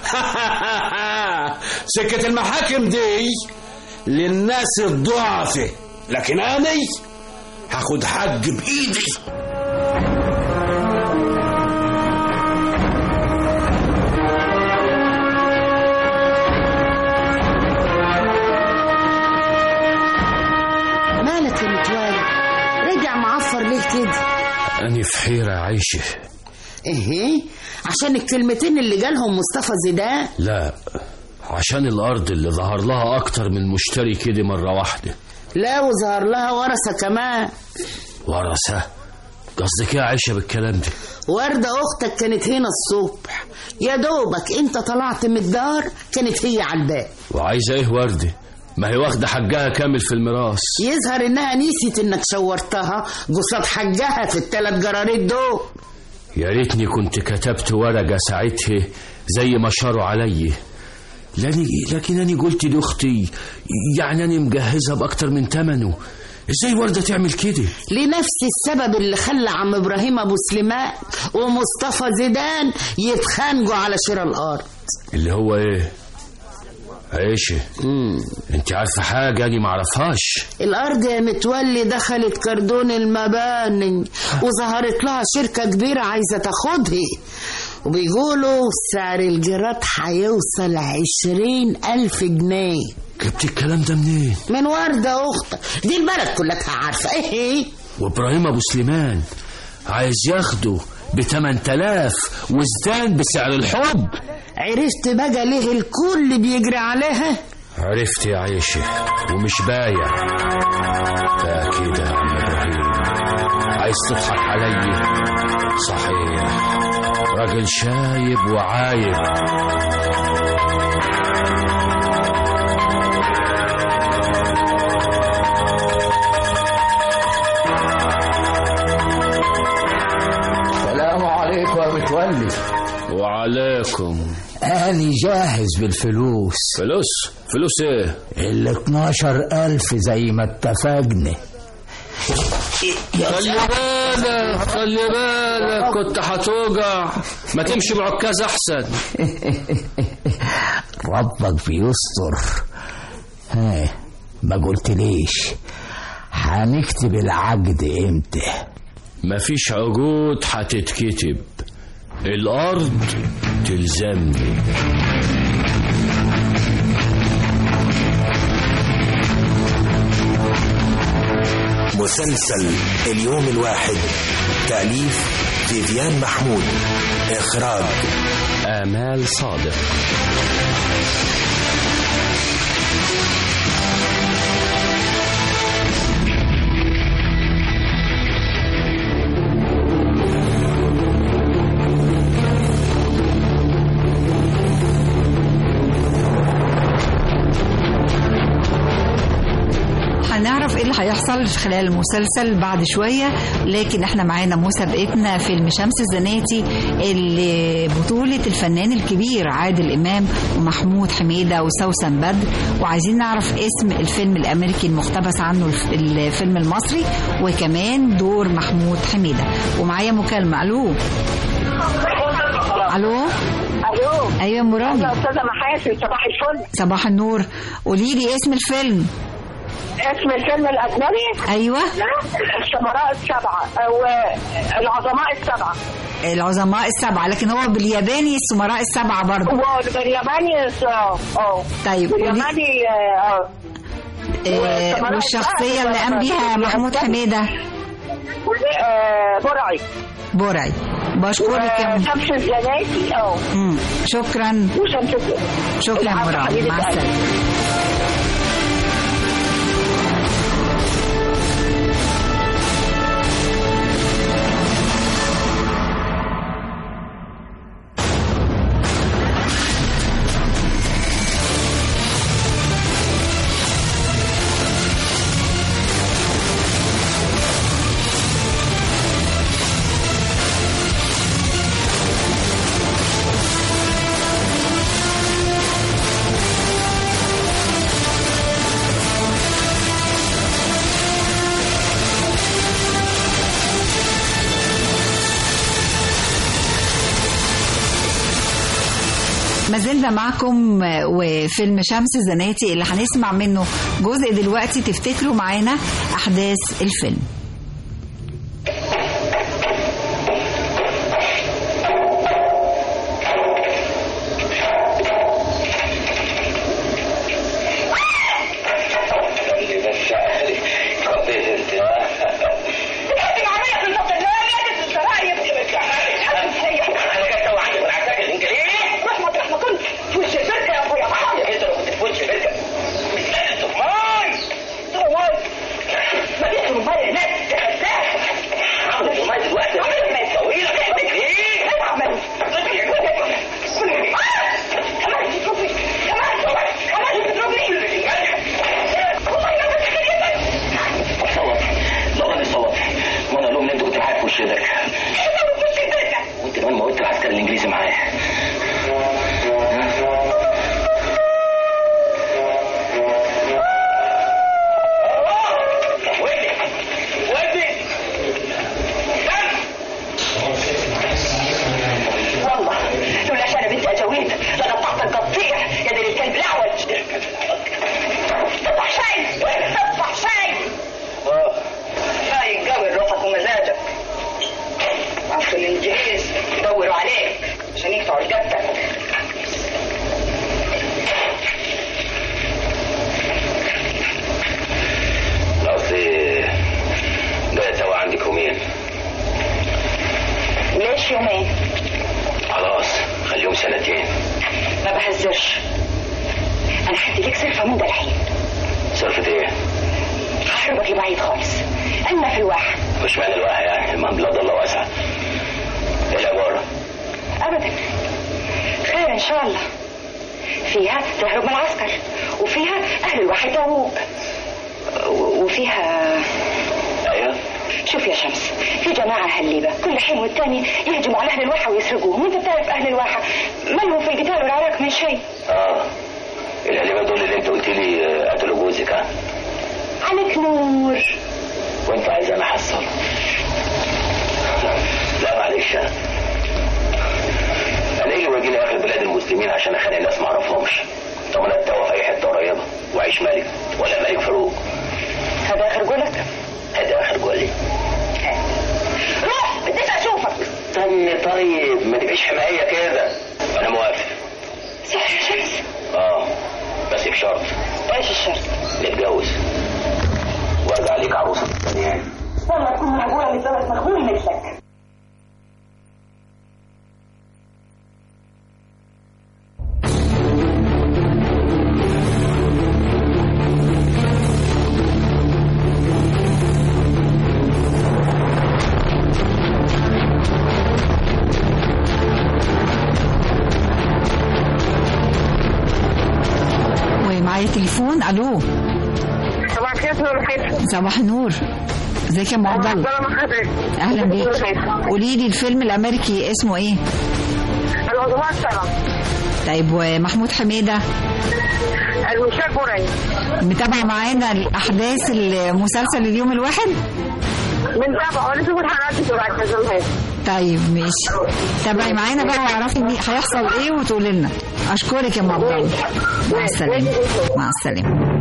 سكه المحاكم دي للناس الضعفة لكن انا هاخد حق بايدي مالك يا متولي رجع معفر ليه كده أنا في حيرة عايشة ايه عشان الكلمتين اللي جالهم مصطفى زيدان لا عشان الأرض اللي ظهر لها أكتر من مشتري كده مرة واحدة لا وظهر لها ورثة كمان ورثة قصدك ايه يا عايشة بالكلام ده وردة أختك كانت هنا الصبح يا دوبك أنت طلعت من الدار كانت هي على الباب وعايزة ايه وردة ما هي واخدة حقها كامل في الميراث يظهر إنها نسيت إنك شورتها قصاد حقها في الثلاث جراريت دول يا ريتني كنت كتبت ورقة ساعتها زي ما شاروا علي لاني لكن أنا قلت لأختي يعني أنا مجهزها بأكتر من تمنه ازاي وردة تعمل كده لنفس السبب اللي خلى عم إبراهيم أبو سليمان ومصطفى زيدان يتخانقوا على شراء الأرض اللي هو ايه عيشة انت عارفة حاجة أنا معرفهاش الأرض يا متولي دخلت كردون المباني وظهرت لها شركة كبيرة عايزة تاخدها وبيقولوا سعر الجرات هيوصل عشرين ألف جنيه جبت الكلام ده منين من وردة أختك دي البلد كلها عارفة إيه وإبراهيم أبو سليمان عايز ياخده بتمن تلاف وازدان بسعر الحب عرفت بقى ليه الكل بيجري عليها عرفت يا عيشة ومش بايع ده كده يا عم إبراهيم عايز تضحك علي صحيح راجل شايب وعايب السلام عليكم يا متولي وعليكم أنا جاهز بالفلوس فلوس فلوس ايه ال 12000 زي ما اتفقنا خلي بالك خلي بالك كنت هتوجع ما تمشي بعكاز احسن ربك بيستر ها ما قلت ليش هنكتب العقد امتى مفيش عقود هتتكتب الارض تلزمني مسلسل اليوم الواحد تأليف فيفيان محمود إخراج آمال صادق هنعرف ايه اللي هيحصل خلال المسلسل بعد شوية لكن احنا معانا مسابقتنا فيلم شمس الزناتي اللي بطولة الفنان الكبير عادل إمام ومحمود حميدة وسوسن بدر وعايزين نعرف اسم الفيلم الأمريكي المقتبس عنه الف- الفيلم المصري وكمان دور محمود حميدة ومعايا مكالمة ألو ألو الو أيوة يا مرام يا استاذه محاسن صباح الفل صباح النور قولي لي اسم الفيلم اسم الفيلم الاجنبي أيوة السمراء السبعه او العظماء السبعه العظماء السبعة لكن هو بالياباني السمراء السبعة برضه بالياباني اه اه طيب قولي- بالياباني اه آه، والسمراء والشخصية اللي قام بيها محمود حميدة آه، برعي برعي بشكرك يا م- شمس الزناتي اه مم. شكرا وشمس شكرا يا مرام حبيبة مع قلبي. السلامة ما زلنا معكم وفيلم شمس الزناتي اللي هنسمع منه جزء دلوقتي تفتكروا معانا أحداث الفيلم اللي بس قضيت انت انا جاي تو عندي والعساكر الانجليزي روح مطرح ما كنت في وش البركه يا ابويا يا انت لو كنت في وش البركه ترمان ترمان ما جيت ترمان هناك يا خساس عامل ترمان دلوقتي طويله ايه اعمل كمان تضربني كمان كمان تضربني صوت ضربني صوت وانا لهم انت كنت معايا في وش ايدك وانت كمان موتت العسكري الانجليزي معايا والله لولا عشان بنت اجاويد لقطعت القطيع يا دي الكلب الاعوج اطفح شاي اطفح شاي هاي قوي روحك ومزاجك عشان الانجليز يدوروا عليك عشان يقطعوا رقبتك قصدي جاي توا عندك يومين ليش يومين خلاص خليهم سنتين ما بهزرش انا حدي لك صرفه من ده الحين صرفة ايه؟ هحربك لبعيد خالص انا في الواحد مش معنى الواحد يعني المهم بلاد الله واسعة ايه العبارة؟ ابدا خير ان شاء الله فيها تهرب من العسكر وفيها اهل الواحد يدووك و- وفيها ايوه شوف يا شمس في جماعة هليبة كل حين والتاني يهجموا على أهل الواحة ويسرقوهم وأنت بتعرف أهل الواحة ما لهم في القتال والعراك من شيء اه الهليبة دول اللي انت قلت لي آه، قتلوا جوزك ها عليك نور وانت عايز انا احصل لا معلش انا انا ايه اللي واجيني اخر بلاد المسلمين عشان اخلي الناس ما اعرفهمش طب انا اتوه في اي حته قريبه واعيش ملك ولا ملك فاروق هذا آخر قولك هذا اخر قولي روح بديت أشوفك استني طيب ما تبقيش حمايه كده انا موافق صح يا شمس اه بس بشرط ايش الشرط؟ نتجوز وارجع ليك عروسه ثانيه مخبول مثلك ومعايا تليفون الو صباح الخير استاذ محمد صباح النور ازيك يا ام عبد الله سلام حضرتك اهلا بيك قولي لي الفيلم الامريكي اسمه ايه العظماء السبعة طيب ومحمود حميده المشاك بري متابعه معانا الاحداث المسلسل اليوم الواحد من تابعه لسه كنت حلقات بتوعك يا استاذ محمد طيب ماشي تابعي معانا بقى واعرفي مين هيحصل ايه وتقولي لنا اشكرك يا ام عبد الله مع السلامه مع السلامه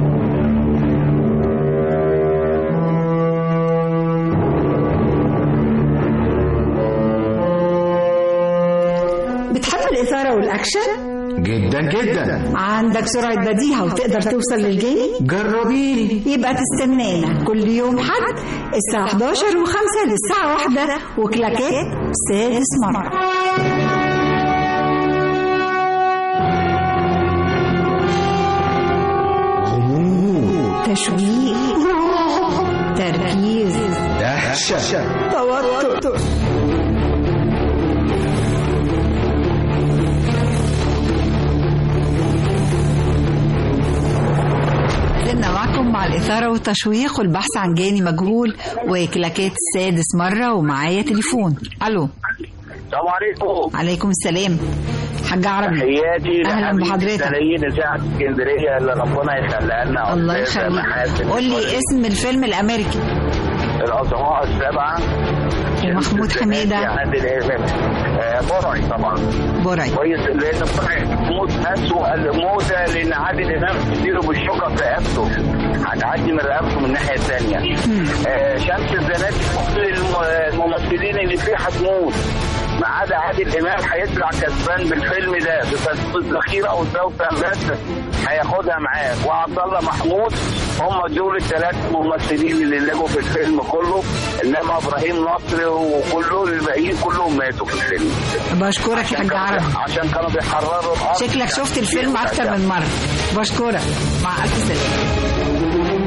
بتحب الإثارة والأكشن؟ جدا جدا عندك سرعة بديهة وتقدر توصل للجاني؟ جربيني يبقى تستنانا كل يوم حد الساعة 11 و5 للساعة 1 وكلاكات سادس مرة تشويق تركيز دهشة توتر زلنا معكم مع الإثارة والتشويق والبحث عن جاني مجهول وكلاكات السادس مرة ومعايا تليفون ألو السلام عليكم عليكم السلام حاج عربي تحياتي أهلا لحبيب بحضرتك الملايين إذاعة اسكندرية اللي ربنا يخليها لنا الله أستاذة يخليك محاسن قول لي الوليد. اسم الفيلم الأمريكي العظماء السبعة ومحمود حميدة عادل إمام آه، برعي طبعا برعي كويس لأن برعي موت أسوأ الموتة لأن عادل إمام تديله بالشوكة في رقبته هتعدي من رقبته من الناحية الثانية آه، شمس الزناتي كل الم- الممثلين اللي فيه هتموت ما عدا عادل امام هيطلع كسبان بالفيلم ده بس الذخيره او الزوجه بس هياخدها معاه وعبد الله محمود هم دول الثلاث ممثلين اللي لقوا في الفيلم كله انما ابراهيم نصر وكله الباقيين كلهم ماتوا في الفيلم بشكرك يا حاج عربي عشان كانوا بيحرروا الارض شكلك شفت الفيلم أكتر من مرة بشكرك مع ألف سلامة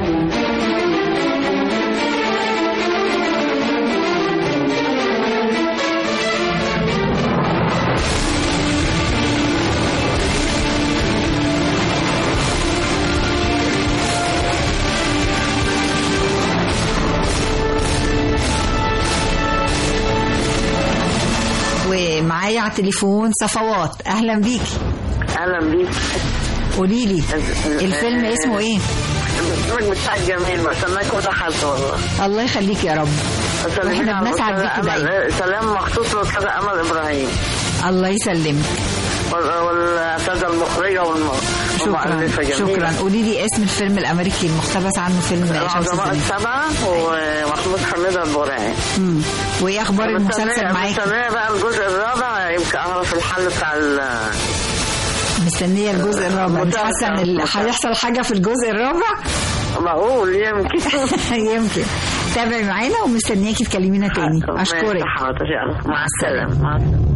ومعايا على التليفون صفوات اهلا بيكي اهلا بيك قولي لي الفيلم اسمه ايه برنامج بتاع جميل بستناك ودخلت والله الله يخليك يا رب واحنا بنسعد بيكي دايما سلام مخصوص للاستاذ امل ابراهيم الله يسلمك وال- والاستاذه المخرجه والم- شكرا والمؤلفه جميله شكرا قولي لي اسم الفيلم الامريكي المقتبس عنه فيلم شمس العظماء الزناتي السبعه ومحمود حميده البرعي مم. وايه اخبار المسلسل معاكي مستنيه بقى الجزء الرابع يمكن اعرف الحل بتاع ال- مستنيه الجزء الرابع انت حاسه ان ال- هيحصل حاجه في الجزء الرابع معقول يمكن يمكن تابعي معانا ومستنياكي تكلمينا تاني ماشي، اشكرك حاضر يلا مع السلامه مع السلامه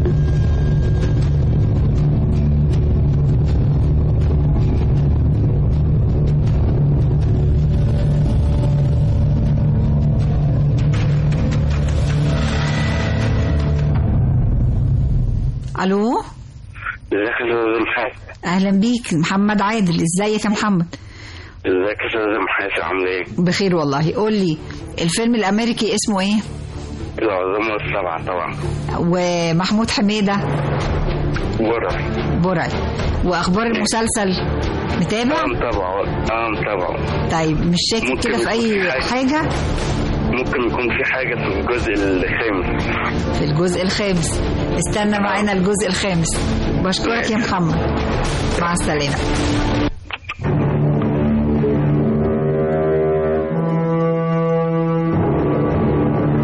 الو ازيك يا استاذ محاسن اهلا بيك محمد عادل ازيك يا محمد ازيك يا استاذ محاسن عامل ايه؟ بخير والله قول لي الفيلم الامريكي اسمه ايه العظماء السبعة طبعا ومحمود حميده برعي برعي واخبار المسلسل متابع اه متابعه اه متابعه طيب مش شاكك ممكن كده في يكون اي في حاجة. حاجه ممكن يكون في حاجة في الجزء الخامس في الجزء الخامس استنى معانا الجزء الخامس بشكرك يا محمد مع السلامه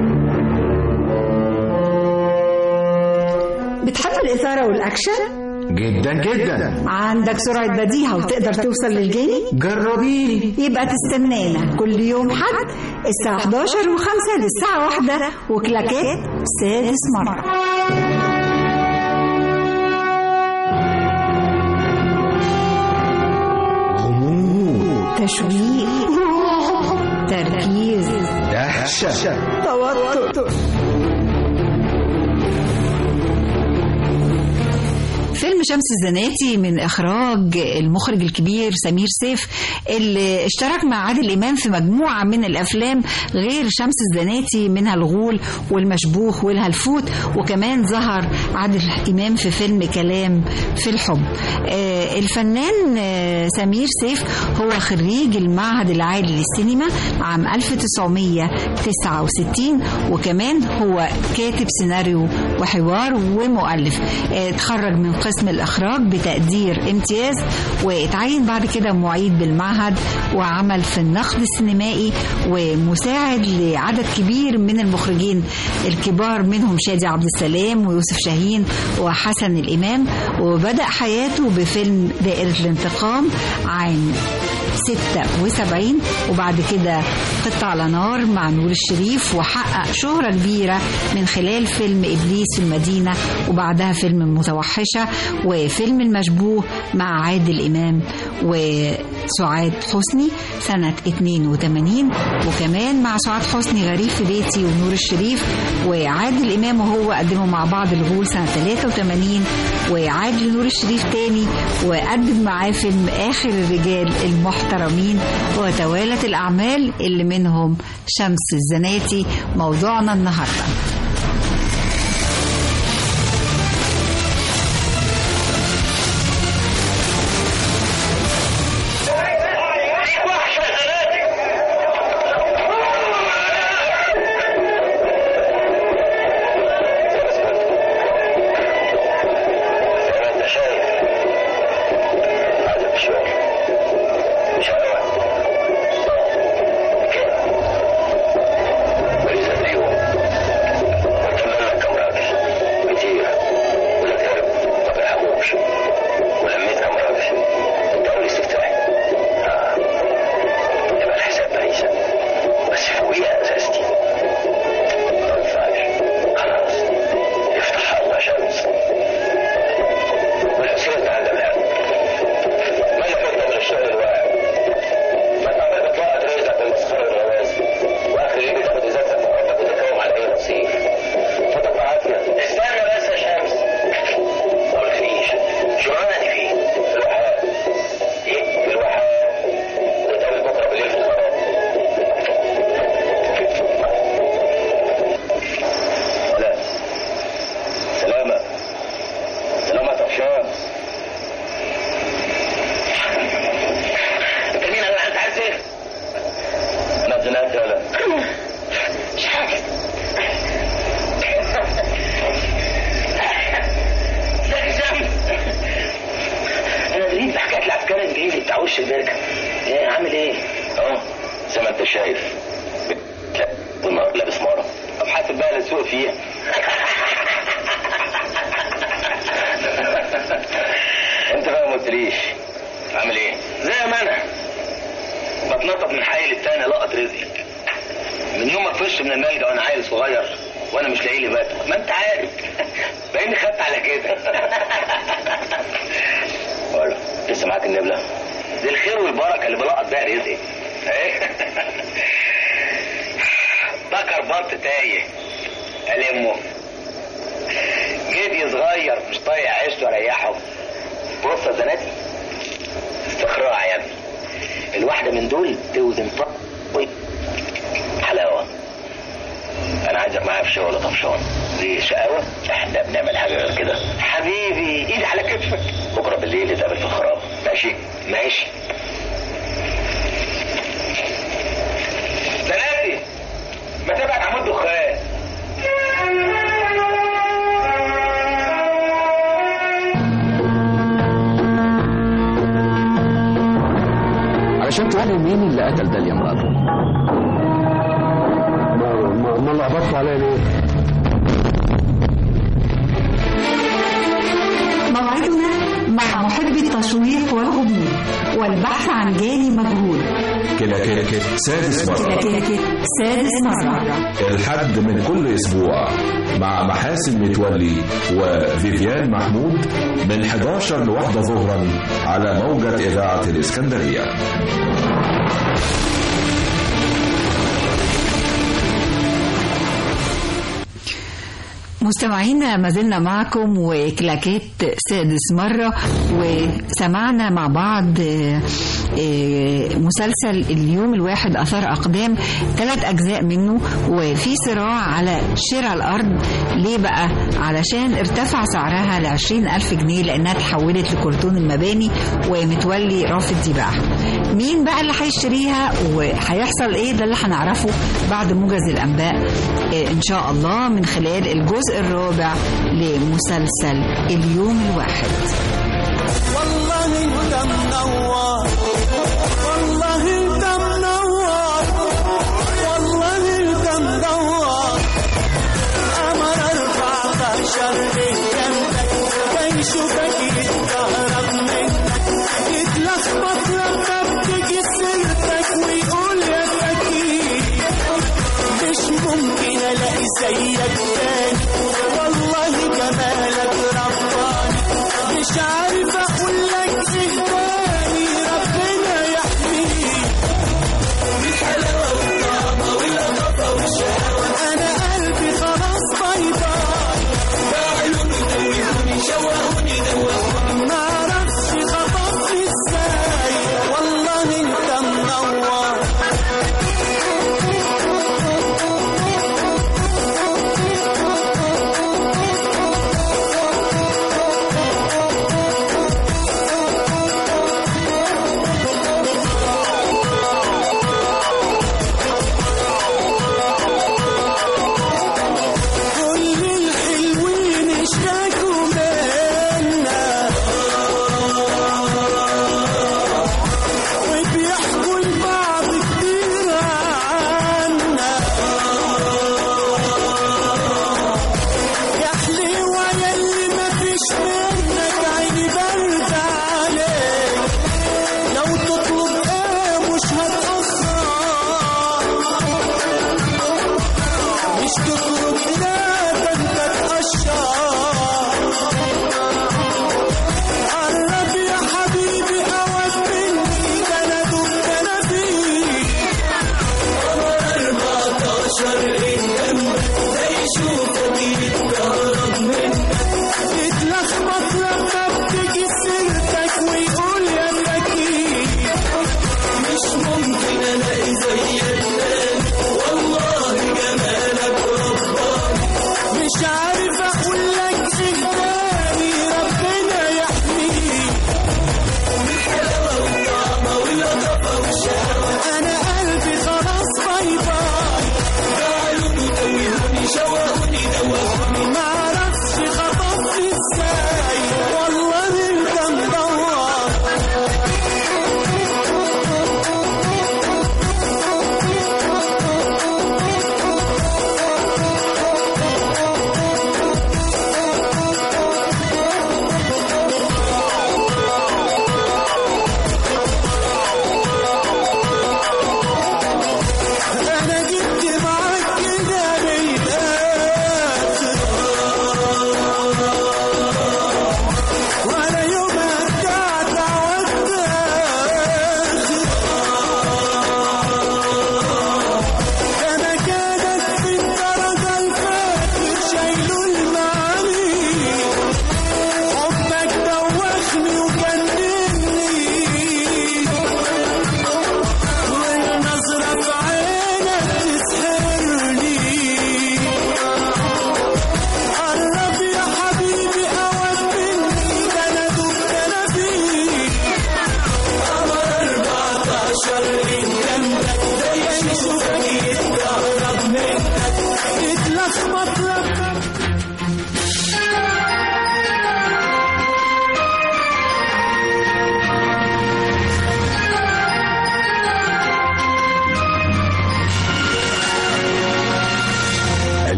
بتحب الإثارة والأكشن؟ جدا جدا عندك سرعة بديهة وتقدر توصل للجاني جربيني يبقى تستنانا كل يوم حد الساعة 11 و5 للساعة 1 وكلاكات سادس مرة تشويق تركيز دهشة توتر فيلم شمس الزناتي من اخراج المخرج الكبير سمير سيف اللي اشترك مع عادل امام في مجموعه من الافلام غير شمس الزناتي منها الغول والمشبوه والهلفوت وكمان ظهر عادل امام في فيلم كلام في الحب آه الفنان آه سمير سيف هو خريج المعهد العالي للسينما عام 1969 وكمان هو كاتب سيناريو وحوار ومؤلف آه اتخرج من قسم الإخراج بتقدير امتياز واتعين بعد كده معيد بالمعهد وعمل في النقد السينمائي ومساعد لعدد كبير من المخرجين الكبار منهم شادي عبد السلام ويوسف شاهين وحسن الإمام وبدأ حياته بفيلم دائرة الانتقام عام 76 وبعد كده قطع على نار مع نور الشريف وحقق شهرة كبيرة من خلال فيلم إبليس في المدينة وبعدها فيلم المتوحشة وفيلم المشبوه مع عادل إمام وسعاد حسني سنة 82 وكمان مع سعاد حسني غريب في بيتي ونور الشريف وعادل إمام وهو قدموا مع بعض الغول سنة 83 وعادل نور الشريف تاني وقدم معاه فيلم آخر الرجال المحترمين وتوالت الأعمال اللي منهم شمس الزناتي موضوعنا النهارده علشان تعرف مين اللي قتل داليا مراته ما ما لخبطتوا عليا ليه؟ موعدنا مع محب التشويق والغموض والبحث عن جاني مجهول كلاكيت سادس مرة كلاكيت سادس مرة الحد من كل أسبوع مع محاسن متولي وفيفيان محمود من 11 لواحدة ظهرا على موجة إذاعة الإسكندرية مستمعينا ما زلنا معكم وكلاكيت سادس مرة وسمعنا مع بعض آه، آه، مسلسل اليوم الواحد أثار أقدام ثلاث أجزاء منه وفي صراع على شراء الأرض ليه بقى؟ علشان ارتفع سعرها ل ألف جنيه لأنها تحولت لكرتون المباني ومتولي رافض يبيعها مين بقى اللي هيشتريها وهيحصل ايه ده اللي هنعرفه بعد موجز الأنباء آه، إن شاء الله من خلال الجزء الرابع لمسلسل اليوم الواحد والله انت منور والله انت منور والله انت منور قمر 14 جنبك كان يشوفك يتكهرب منك يتلخبط لما بتيجي سيرتك ويقول يا فكير مش ممكن الاقي زيك تاني والله جمالك رباني مش عارف اقول لك ايه تاني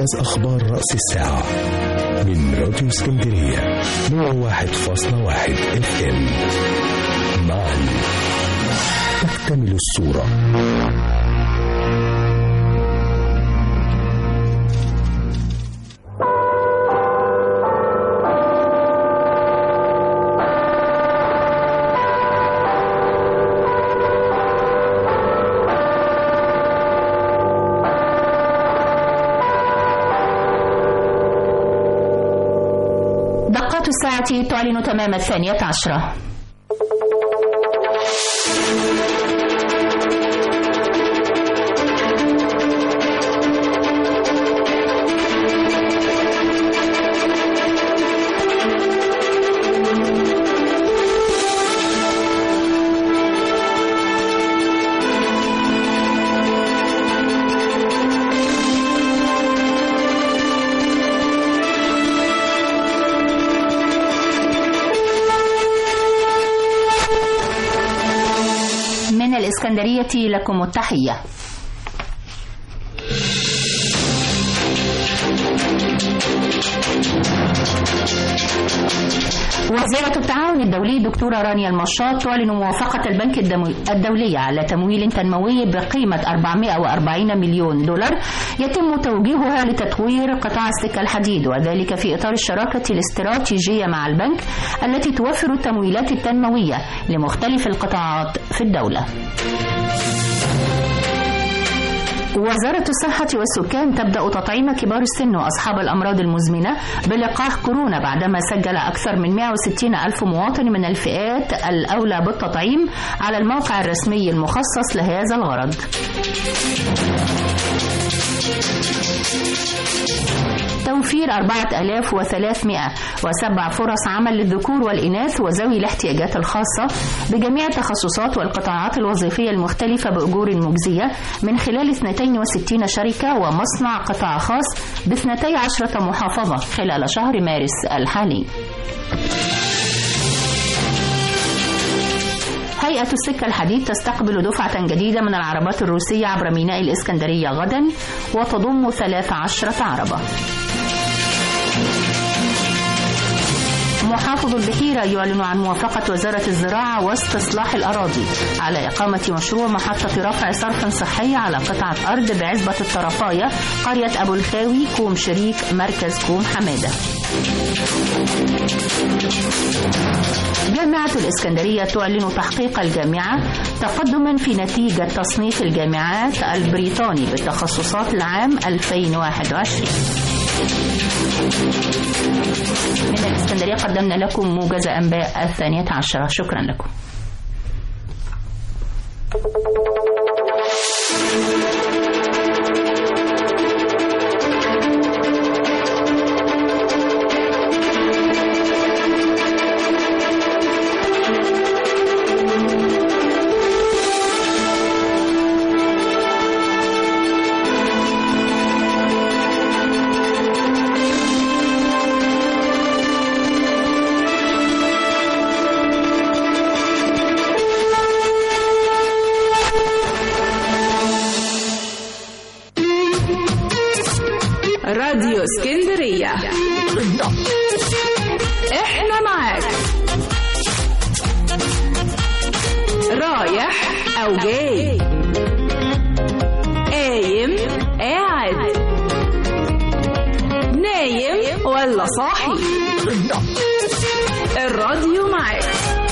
موجز أخبار رأس الساعة من راديو اسكندرية 101.1 اف ام معا تكتمل الصورة دقات الساعة تعلن تمام الثانية عشرة من الإسكندرية لكم التحية وزيرة التعاون الدولي دكتورة رانيا المشاط تعلن موافقة البنك الدمو- الدولي على تمويل تنموي بقيمة 440 مليون دولار يتم توجيهها لتطوير قطاع السكة الحديد وذلك في إطار الشراكة الاستراتيجية مع البنك التي توفر التمويلات التنموية لمختلف القطاعات في الدولة. وزارة الصحة والسكان تبدأ تطعيم كبار السن وأصحاب الأمراض المزمنة بلقاح كورونا بعدما سجل أكثر من 160 ألف مواطن من الفئات الأولى بالتطعيم على الموقع الرسمي المخصص لهذا الغرض توفير 4307 فرص عمل للذكور والإناث وذوي الاحتياجات الخاصة بجميع التخصصات والقطاعات الوظيفية المختلفة بأجور مجزية من خلال 62 شركة ومصنع قطاع خاص ب 12 محافظة خلال شهر مارس الحالي. هيئة السكة الحديد تستقبل دفعة جديدة من العربات الروسية عبر ميناء الإسكندرية غدا وتضم 13 عربة. محافظ البحيرة يعلن عن موافقة وزارة الزراعة واستصلاح الأراضي على إقامة مشروع محطة رفع صرف صحي على قطعة أرض بعزبة الطرفاية قرية أبو الخاوي كوم شريك مركز كوم حمادة جامعة الإسكندرية تعلن تحقيق الجامعة تقدما في نتيجة تصنيف الجامعات البريطاني بالتخصصات العام 2021 من الإسكندرية قدمنا لكم موجز أنباء الثانية عشرة شكرا لكم راديو اسكندرية احنا معاك رايح او جاي قايم قاعد نايم ولا صاحي الراديو معاك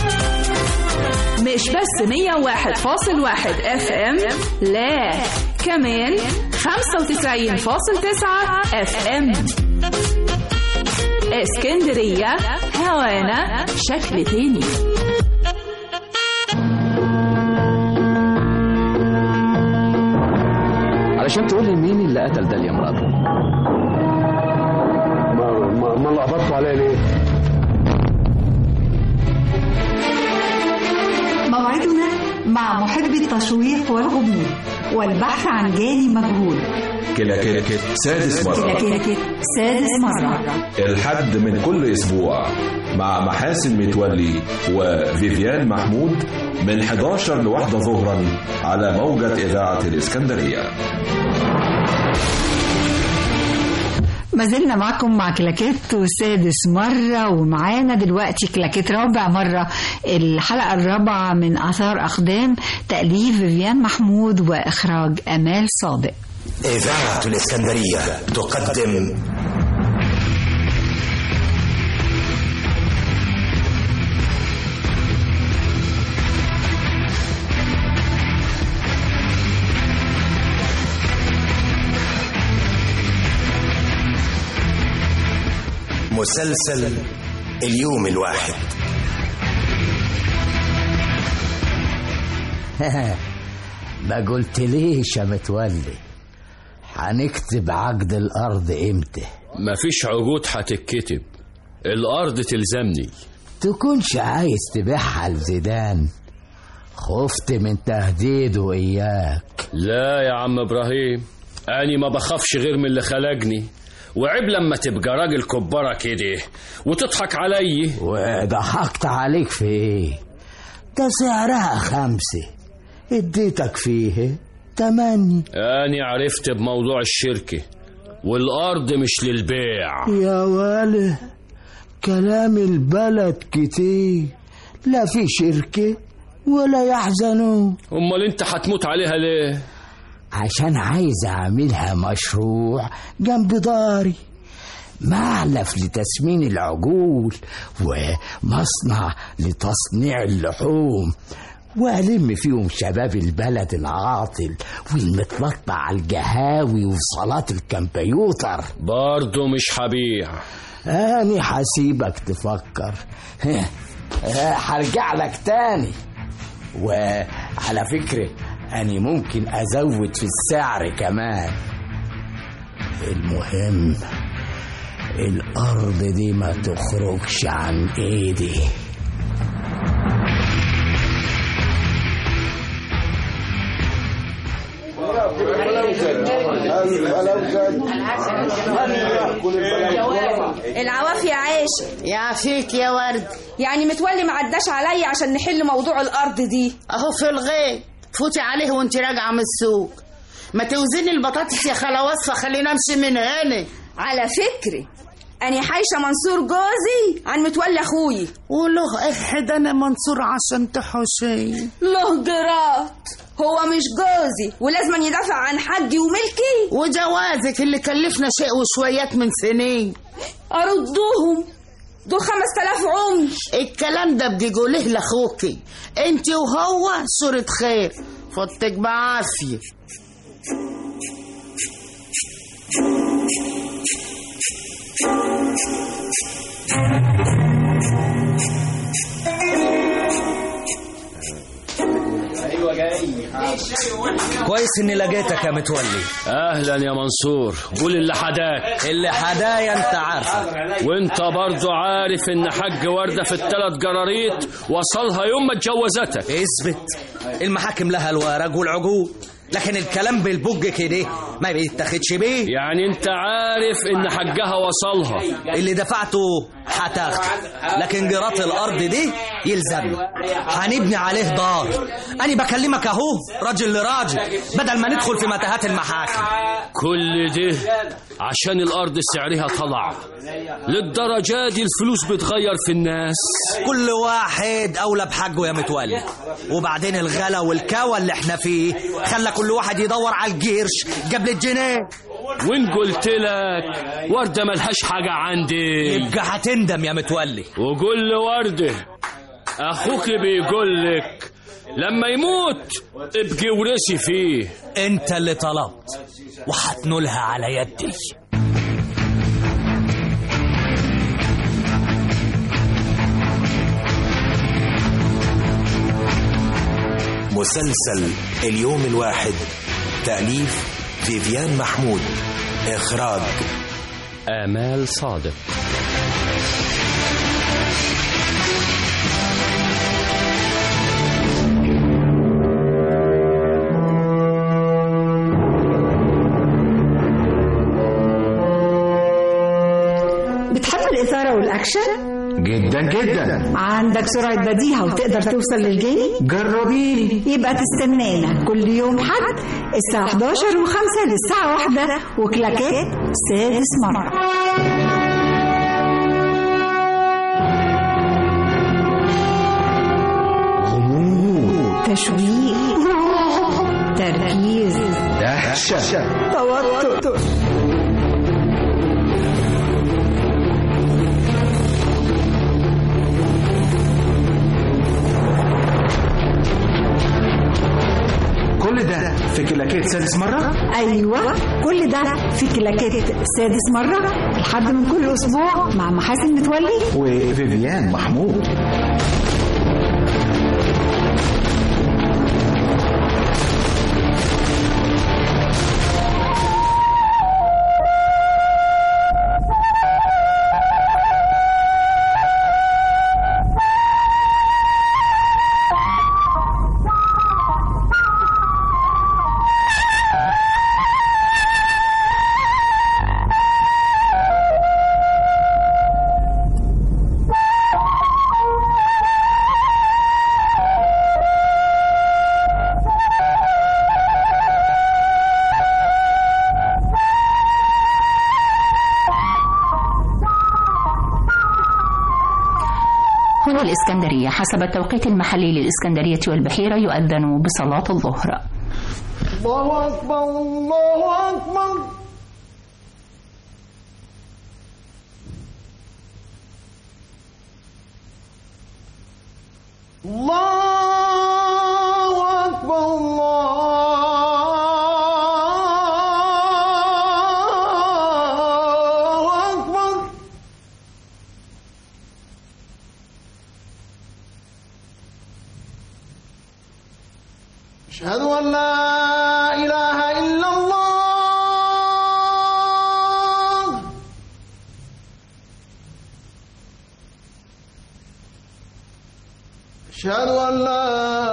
مش بس 101.1 اف ام لا كمان 95.9 اف ام اسكندرية هوانا شكل تاني علشان تقول لي مين اللي قتل داليا مراته ما ما, ما لخبطتوا عليا ليه؟ موعدنا مع محب التشويق والغموض والبحث عن جاني مجهول كلاكيت سادس مرة كلاكيت سادس مرة الحد من كل أسبوع مع محاسن متولي وفيفيان محمود من 11 لواحدة ظهرا على موجة إذاعة الإسكندرية ما زلنا معكم مع كلاكيت وسادس مرة ومعانا دلوقتي كلاكيت رابع مرة الحلقة الرابعة من آثار أقدام تأليف فيفيان محمود وإخراج أمال صادق إذاعة الإسكندرية تقدم مسلسل اليوم الواحد ما قلت ليش يا متولي هنكتب عقد الأرض إمتى مفيش عقود هتتكتب الأرض تلزمني تكونش عايز تبيعها لزيدان خفت من تهديده إياك لا يا عم إبراهيم أنا ما بخافش غير من اللي خلقني وعيب لما تبقى راجل كبارة كده وتضحك علي وضحكت عليك في ايه ده سعرها خمسة اديتك فيه تمانية أنا عرفت بموضوع الشركة والأرض مش للبيع يا ولا كلام البلد كتير لا في شركة ولا يحزنوا أمال أنت هتموت عليها ليه؟ عشان عايز أعملها مشروع جنب داري معلف لتسمين العجول ومصنع لتصنيع اللحوم وألم فيهم شباب البلد العاطل والمتلطع على القهاوي وصالات الكمبيوتر برضه مش هبيع أنا حسيبك تفكر هرجع لك تاني وعلى فكرة أنا ممكن أزود في السعر كمان المهم الأرض دي ما تخرجش عن إيدي العوافي يا عاشق يعافيك يا ورد يعني متولي ما عداش عليا عشان نحل موضوع الارض دي اهو في الغيب فوتي عليه وانت راجعه من السوق ما توزني البطاطس يا خاله وصفه خلينا امشي من هنا على فكري أنا حايشة منصور جوزي عن متولي أخوي وله احد أنا منصور عشان تحوشي له جرات هو مش جوزي ولازم يدافع عن حقي وملكي وجوازك اللي كلفنا شيء وشويات من سنين أردوهم دول خمس تلاف عمي الكلام ده بيقوليه لاخوكي انت وهو صورة خير فوتك بعافية ايوه جاي كويس اني لقيتك يا متولي اهلا يا منصور قول اللي حداك اللي حدايا انت عارفه وانت برضو عارف ان حج ورده في الثلاث جراريط وصلها يوم ما اتجوزتك اثبت المحاكم لها الورق والعقود لكن الكلام بالبج كده ما بيتاخدش بيه يعني انت عارف ان حجها وصلها اللي دفعته هتاخده لكن جرات الارض دي يلزمني هنبني عليه دار انا بكلمك اهو راجل لراجل بدل ما ندخل في متاهات المحاكم كل ده عشان الارض سعرها طلع للدرجة دي الفلوس بتغير في الناس كل واحد اولى بحقه يا متولي وبعدين الغلا والكوى اللي احنا فيه خلى كل واحد يدور على الجيرش قبل الجنيه وين قلت لك وردة ملهاش حاجة عندي يبقى هتندم يا متولي وقول لوردة أخوك بيقول لك لما يموت ابقي ورثي فيه انت اللي طلبت وهتنولها على يدي مسلسل اليوم الواحد تأليف فيفيان محمود إخراج آمال صادق بتحب الإثارة والأكشن؟ جدا جدا عندك سرعة بديهة وتقدر توصل للجاني جربيني يبقى تستنانا كل يوم حد الساعة 11 و5 للساعة 1 وكلاكات سادس مرة غموض تشويق تركيز دهشة توتر كل ده في كلاكيت سادس مرة ايوه كل ده في كلاكات سادس مرة لحد من كل اسبوع مع محاسن متولي وفيفيان محمود هنا الإسكندرية حسب التوقيت المحلي للإسكندرية والبحيرة يؤذن بصلاة الظهر الله أكبر الله أكبر الله أكبر الله أكبر أشهد أن لا إله إلا الله أشهد أن لا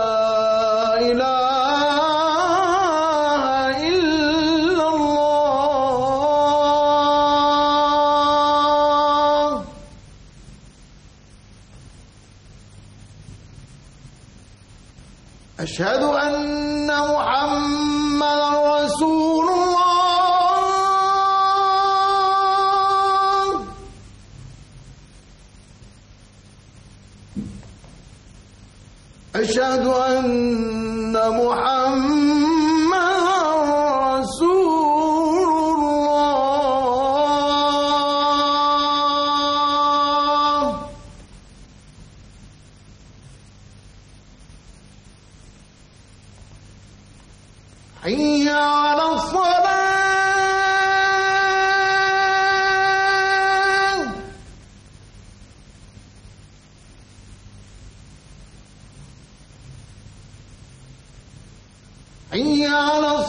إله إلا الله أشهد أن محمدا رسول الله أشهد أن محمدا رسول الله حي على الصلاة حي على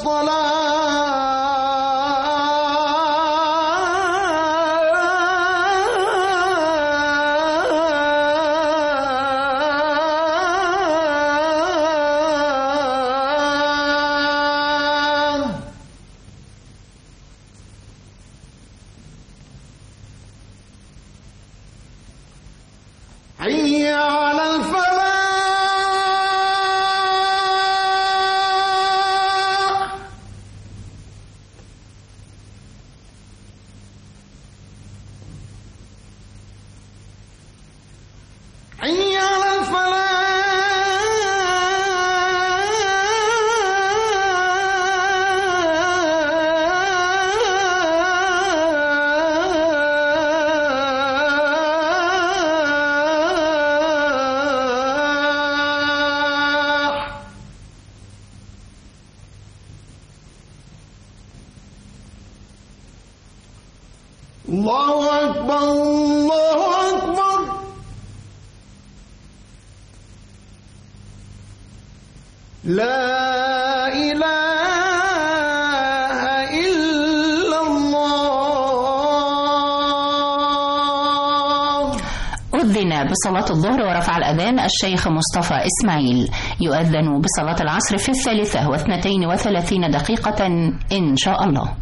الصلاة حي على الفلاح حي على الفلاح الله أكبر الله أكبر لا إله إلا الله أذن بصلاة الظهر ورفع الأذان الشيخ مصطفى إسماعيل يؤذن بصلاة العصر في الثالثة واثنتين وثلاثين دقيقة إن شاء الله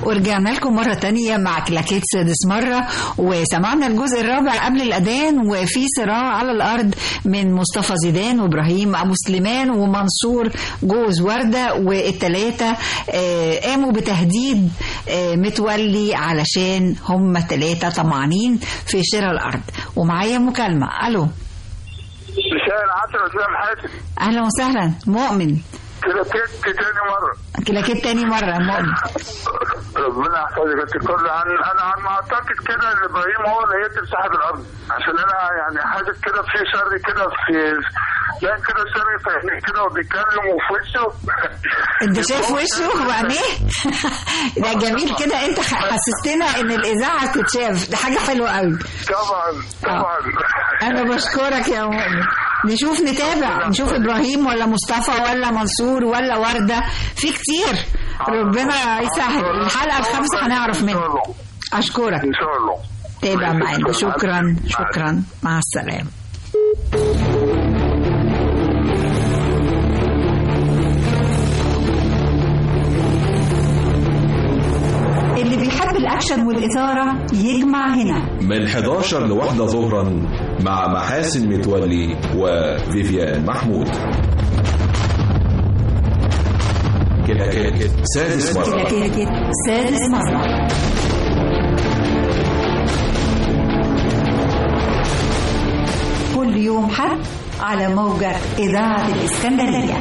ورجعنا لكم مرة تانية مع كلاكيت سادس مرة وسمعنا الجزء الرابع قبل الأذان وفي صراع على الأرض من مصطفى زيدان وإبراهيم أبو سليمان ومنصور جوز وردة والتلاتة آه، قاموا بتهديد آه، متولي علشان هم تلاتة طمعانين في شراء الأرض ومعايا مكالمة ألو مساء العصر يا استاذ حاتم أهلا وسهلا مؤمن كده كنت تاني مره كلاكيت تاني مرة مؤمن ربنا يحفظك انت كل عن انا عن ما اعتقد كده ان ابراهيم هو اللي هيكتب صاحب الارض عشان انا يعني حاسس كده في شر كده في لا كده شر في عينيه كده وبيتكلم وفي وشه انت شايف وشه وعينيه ده جميل كده انت حسستنا ان الاذاعه تتشاف ده حاجه حلوه قوي طبعا طبعا انا بشكرك يا مؤمن نشوف نتابع نشوف ابراهيم ولا مصطفى ولا منصور ولا ورده في كتير ربنا يسهل الحلقه الخامسه هنعرف منها اشكرك ان شاء الله تابع معانا شكرا شكرا مع السلامه اللي بيحب الاكشن والاثاره يجمع هنا من 11 لواحدة ظهرا مع محاسن متولي وفيفيان محمود كلاكيت سادس مرة كلاكيت سادس مره كل يوم حد على موجة إذاعة الإسكندرية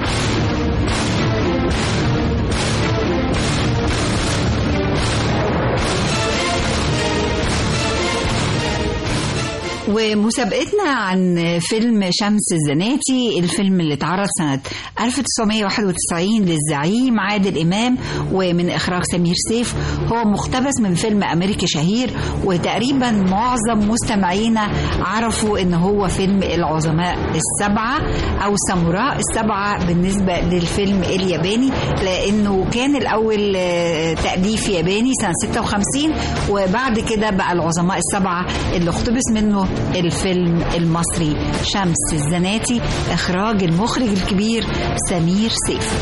ومسابقتنا عن فيلم شمس الزناتي الفيلم اللي اتعرض سنة 1991 للزعيم عادل إمام ومن إخراج سمير سيف هو مقتبس من فيلم أمريكي شهير وتقريبا معظم مستمعينا عرفوا إن هو فيلم العظماء السبعة أو ساموراء السبعة بالنسبة للفيلم الياباني لأنه كان الأول آه، تأليف ياباني سنة 56 وبعد كده بقى العظماء السبعة اللي اقتبس منه الفيلم المصري شمس الزناتي إخراج المخرج الكبير سمير سيف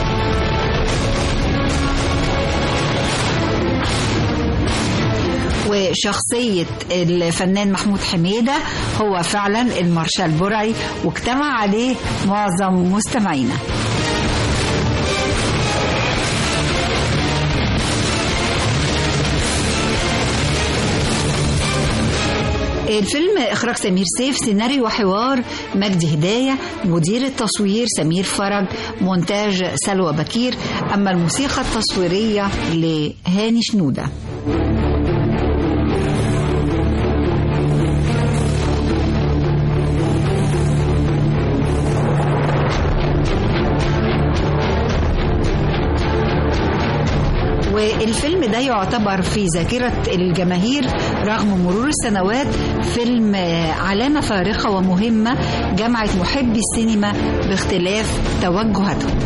وشخصية الفنان محمود حميدة هو فعلا المارشال برعي واجتمع عليه معظم مستمعينا الفيلم إخراج سمير سيف سيناريو وحوار مجدي هداية مدير التصوير سمير فرج مونتاج سلوى بكير أما الموسيقى التصويرية لهاني شنودة والفيلم ده يعتبر في ذاكرة الجماهير رغم مرور السنوات فيلم آه، علامة فارقة ومهمة جمعت محبي السينما باختلاف توجهاتهم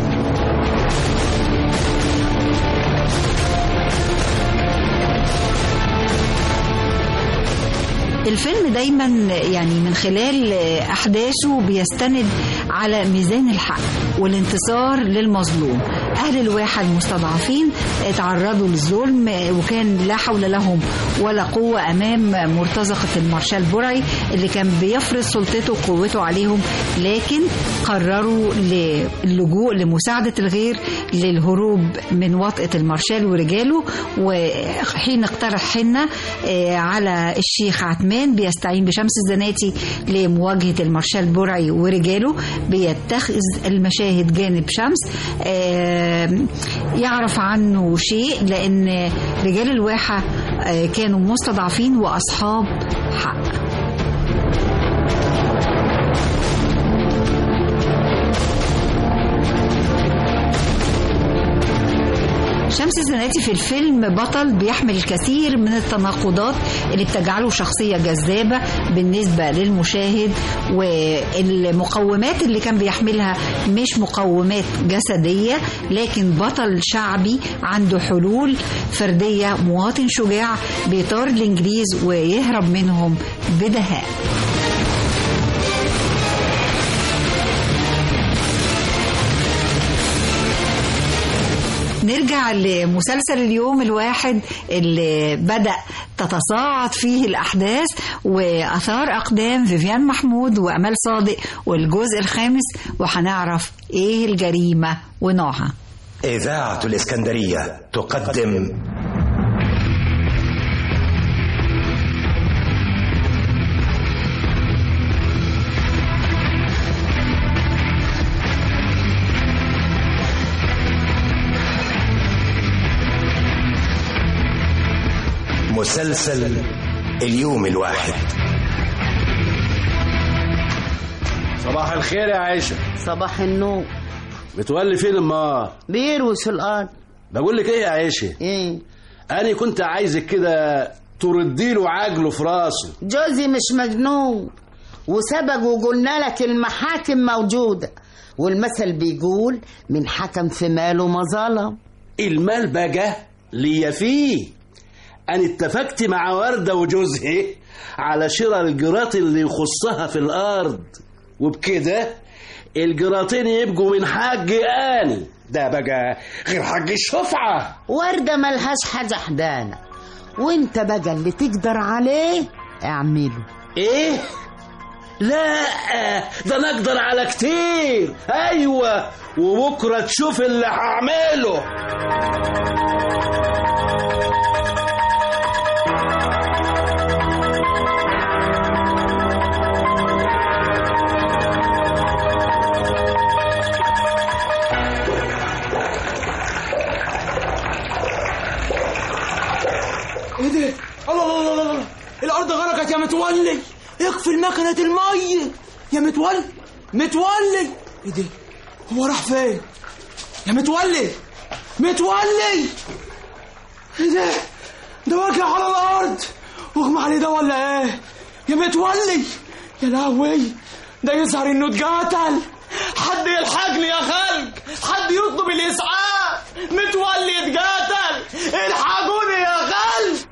الفيلم دايما يعني من خلال احداثه بيستند على ميزان الحق والانتصار للمظلوم اهل الواحة المستضعفين تعرضوا للظلم وكان لا حول لهم ولا قوة امام مرتزقة المارشال برعي اللي كان بيفرض سلطته وقوته عليهم لكن قرروا اللجوء لمساعدة الغير للهروب من وطأة المارشال ورجاله وحين اقترح حنة آه، على الشيخ عثمان بيستعين بشمس الزناتي لمواجهة المارشال برعي ورجاله بيتخذ المشاهد جانب شمس آه، يعرف عنه شيء لأن رجال الواحة آه، كانوا مستضعفين وأصحاب حق شمس الزناتي في الفيلم بطل بيحمل الكثير من التناقضات اللي بتجعله شخصية جذابة بالنسبة للمشاهد والمقومات اللي كان بيحملها مش مقومات جسدية لكن بطل شعبي عنده حلول فردية مواطن شجاع بيطار الإنجليز ويهرب منهم بدهاء نرجع لمسلسل اليوم الواحد اللي بدأ تتصاعد فيه الأحداث وأثار أقدام فيفيان محمود وأمال صادق والجزء الخامس وهنعرف إيه الجريمة ونوعها إذاعة الإسكندرية تقدم مسلسل اليوم الواحد صباح الخير يا عائشة صباح النور متولي فين امال بيروش الارض بقول لك ايه يا عائشة ايه انا كنت عايزك كده تردي له عجله في راسه جوزي مش مجنون وسبق وقلنا لك المحاكم موجودة والمثل بيقول من حكم في ماله ما ظلم المال بقى ليا فيه انا اتفقت مع وردة وجوزها على شراء الجرات اللي يخصها في الارض وبكده الجراتين يبقوا من حاج اني ده بقى غير حاج الشفعة وردة ملهاش حاجة حدانة وانت بقى اللي تقدر عليه اعمله ايه لا ده انا اقدر على كتير ايوه وبكره تشوف اللي هعمله ايه ده؟ الله الله الله الله الارض غرقت يا متولي اقفل مكنة المية يا متولي متولي ايه ده؟ هو راح فين؟ يا متولي متولي ايه ده؟ ده واقع على الارض واغمى عليه ده ولا ايه؟ يا متولي يا لهوي ده يظهر انه اتقتل حد يلحقني يا خلق حد يطلب الاسعاف متولي اتقتل الحقوني يا خلق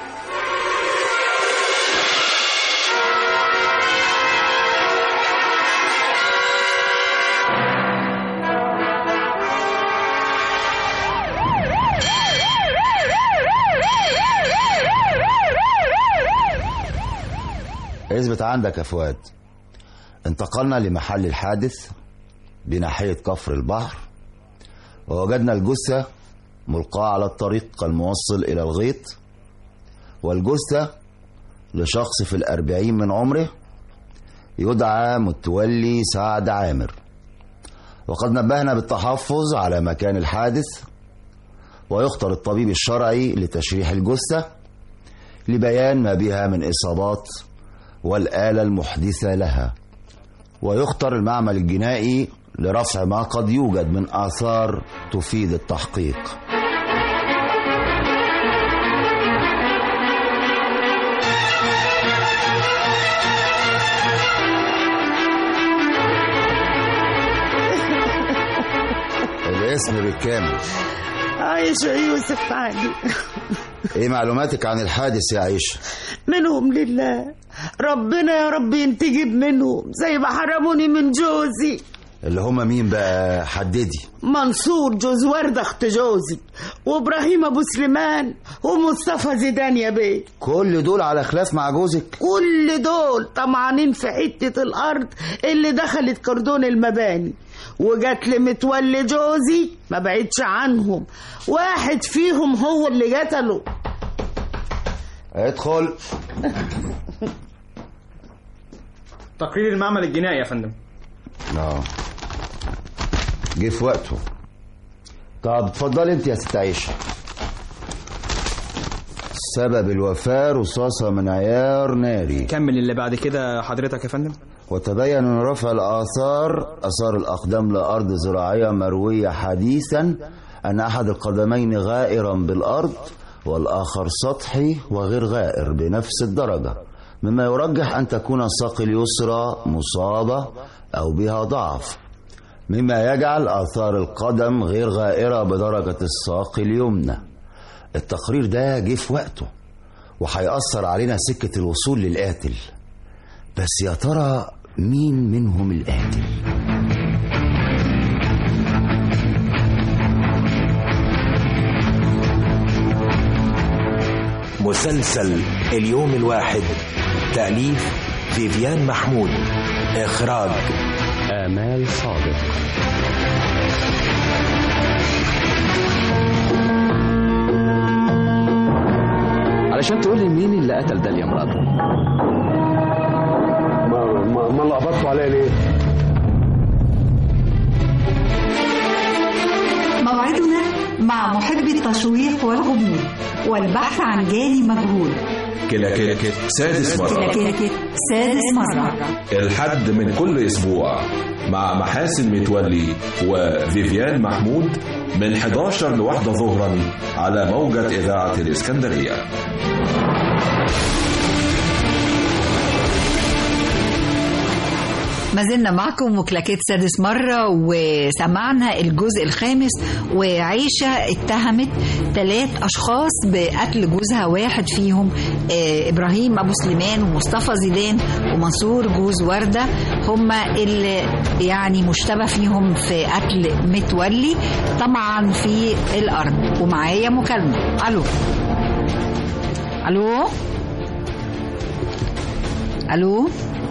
اثبت عندك يا فؤاد انتقلنا لمحل الحادث بناحية كفر البحر ووجدنا الجثة ملقاة على الطريق الموصل إلى الغيط والجثة لشخص في الأربعين من عمره يدعى متولي سعد عامر وقد نبهنا بالتحفظ على مكان الحادث ويختار الطبيب الشرعي لتشريح الجثة لبيان ما بها من إصابات والآلة المحدثة لها ويختار المعمل الجنائي لرفع ما قد يوجد من آثار تفيد التحقيق الاسم بالكامل عايشة يوسف علي ايه معلوماتك عن الحادث يا عيشة منهم لله ربنا يا رب ينتجب منهم زي ما حرموني من جوزي اللي هم مين بقى حددي منصور جوز وردة اخت جوزي وابراهيم ابو سليمان ومصطفى زيدان يا بيه كل دول على خلاف مع جوزك كل دول طمعانين في حتة الارض اللي دخلت كردون المباني وجات لي متولي جوزي ما بعدش عنهم واحد فيهم هو اللي قتله ادخل تقرير المعمل الجنائي يا فندم اه جه في وقته طب اتفضلي انت يا ست عيشه سبب الوفاة رصاصة من عيار ناري كمل اللي بعد كده حضرتك يا فندم وتبين من رفع الآثار أثار الأقدام لأرض زراعية مروية حديثا أن أحد القدمين غائرا بالأرض والآخر سطحي وغير غائر بنفس الدرجة مما يرجح أن تكون الساق اليسرى مصابة أو بها ضعف مما يجعل آثار القدم غير غائرة بدرجة الساق اليمنى التقرير ده جه في وقته وهيأثر علينا سكة الوصول للقاتل بس يا ترى مين منهم القاتل مسلسل اليوم الواحد تأليف فيفيان محمود إخراج آمال صادق علشان تقول لي مين اللي قتل داليا مراته ما ما, ما اللي قبضتوا عليا ليه؟ موعدنا مع محب التشويق والغموض والبحث عن جاني مجهول كلاكيت سادس مرة كلاكيت سادس مرة الحد من كل أسبوع مع محاسن متولي وفيفيان محمود من 11 لواحدة ظهرا على موجة إذاعة الإسكندرية ما زلنا معكم وكلاكيت سادس مرة وسمعنا الجزء الخامس وعيشة اتهمت ثلاث أشخاص بقتل جوزها واحد فيهم آه، إبراهيم أبو سليمان ومصطفى زيدان ومنصور جوز وردة هم اللي يعني مشتبه فيهم في قتل متولي طبعا في الأرض ومعايا مكالمة ألو ألو ألو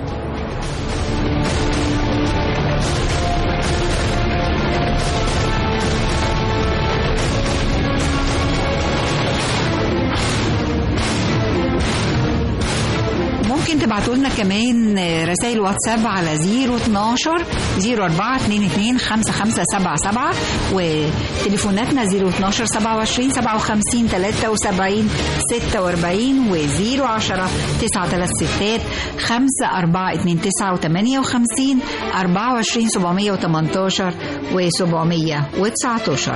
ممكن تبعتوا لنا كمان رسائل واتساب على 012 04 22 5577 وتليفوناتنا 012 27 57 73 46 و 010 936 5 4 29 58 24 718 و 719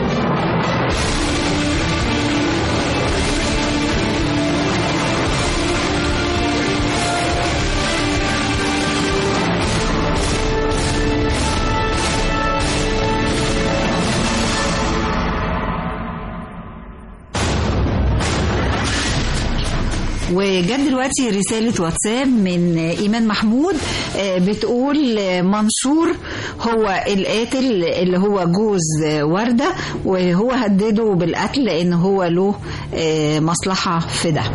وجت دلوقتي رسالة واتساب من إيمان محمود آه، بتقول آه، منصور هو القاتل اللي هو جوز آه، وردة وهو هدده بالقتل لأن هو له آه، مصلحة في ده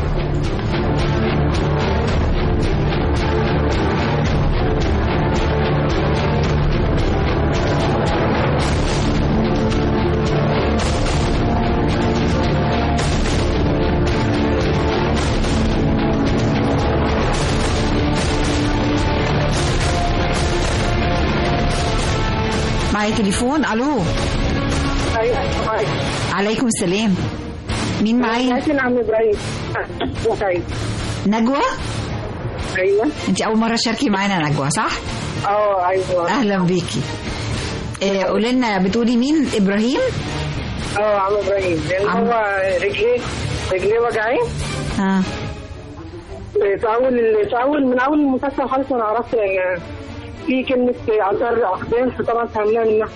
معايا تليفون الو ايوه عليكم السلام مين معايا معايا عم ابراهيم طيب نجوى ايوه انت اول مره تشاركي معانا نجوى صح اه ايوه اهلا بيكي آه، قولي لنا بتقولي مين ابراهيم اه عم ابراهيم لان عم- هو رجليه رجليه وجعيه ها في اول في اول من اول المسلسل خالص انا عرفت ان في كلمه عطار اقدام فطبعا فهمناها منها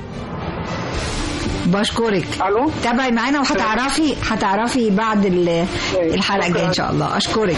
بشكرك الو تابعي معانا وهتعرفي هتعرفي بعد ال- الحلقه الجايه ان شاء الله اشكرك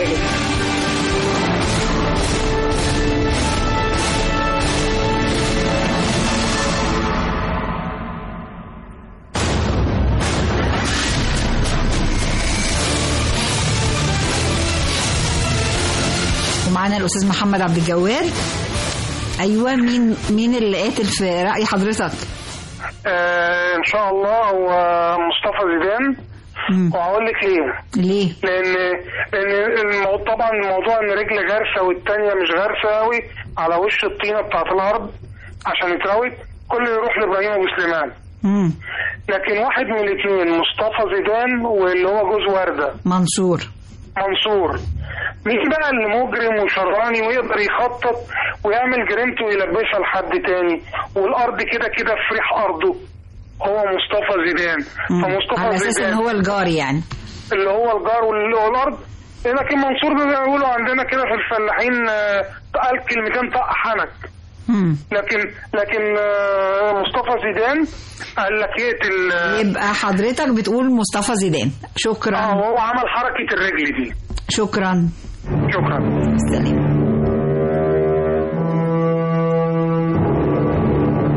ومعانا الاستاذ محمد عبد الجواد ايوه مين مين اللي قاتل في راي حضرتك آه ان شاء الله هو مصطفى زيدان وهقول لك ليه ليه لان لان المو... طبعا الموضوع ان رجل غرسه والتانيه مش غرسه قوي على وش الطينه بتاعت الارض عشان يتروت كله يروح لابراهيم ابو سليمان مم. لكن واحد من الاثنين مصطفى زيدان واللي هو جوز ورده منصور منصور مين بقى اللي مجرم وشراني ويقدر يخطط ويعمل جريمته ويلبسها لحد تاني والارض كده كده في ريح ارضه هو مصطفى زيدان مم. فمصطفى على اساس ان زيدان هو الجار يعني اللي هو الجار واللي هو الارض لكن منصور ده زي ما بيقولوا عندنا كده في الفلاحين آه، قال كلمتين طق حنك مم. لكن لكن آه، مصطفى زيدان قال لك يقتل آه، يبقى حضرتك بتقول مصطفى زيدان شكرا اه هو عمل حركه الرجل دي شكرا شكرا سلام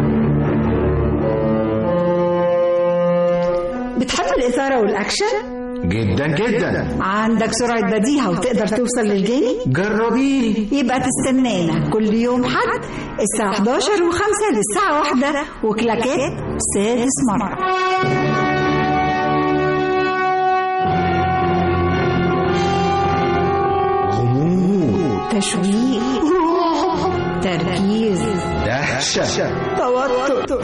بتحب الإثارة والأكشن؟ جدا جدا عندك سرعة بديهة وتقدر توصل للجاني جربيني يبقى تستنانا كل يوم حد الساعة 11 و5 للساعة 1 وكلاكات سادس مرة غموض تشويق تركيز دهشة توتر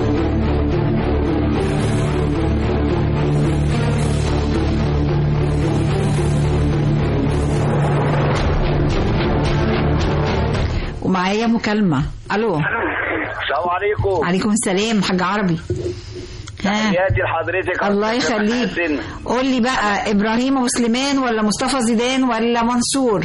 ومعايا مكالمة ألو السلام عليكم عليكم السلام حاج عربي ها تحياتي لحضرتك الله يخليك قول لي بقى إبراهيم أبو سليمان ولا مصطفى زيدان ولا منصور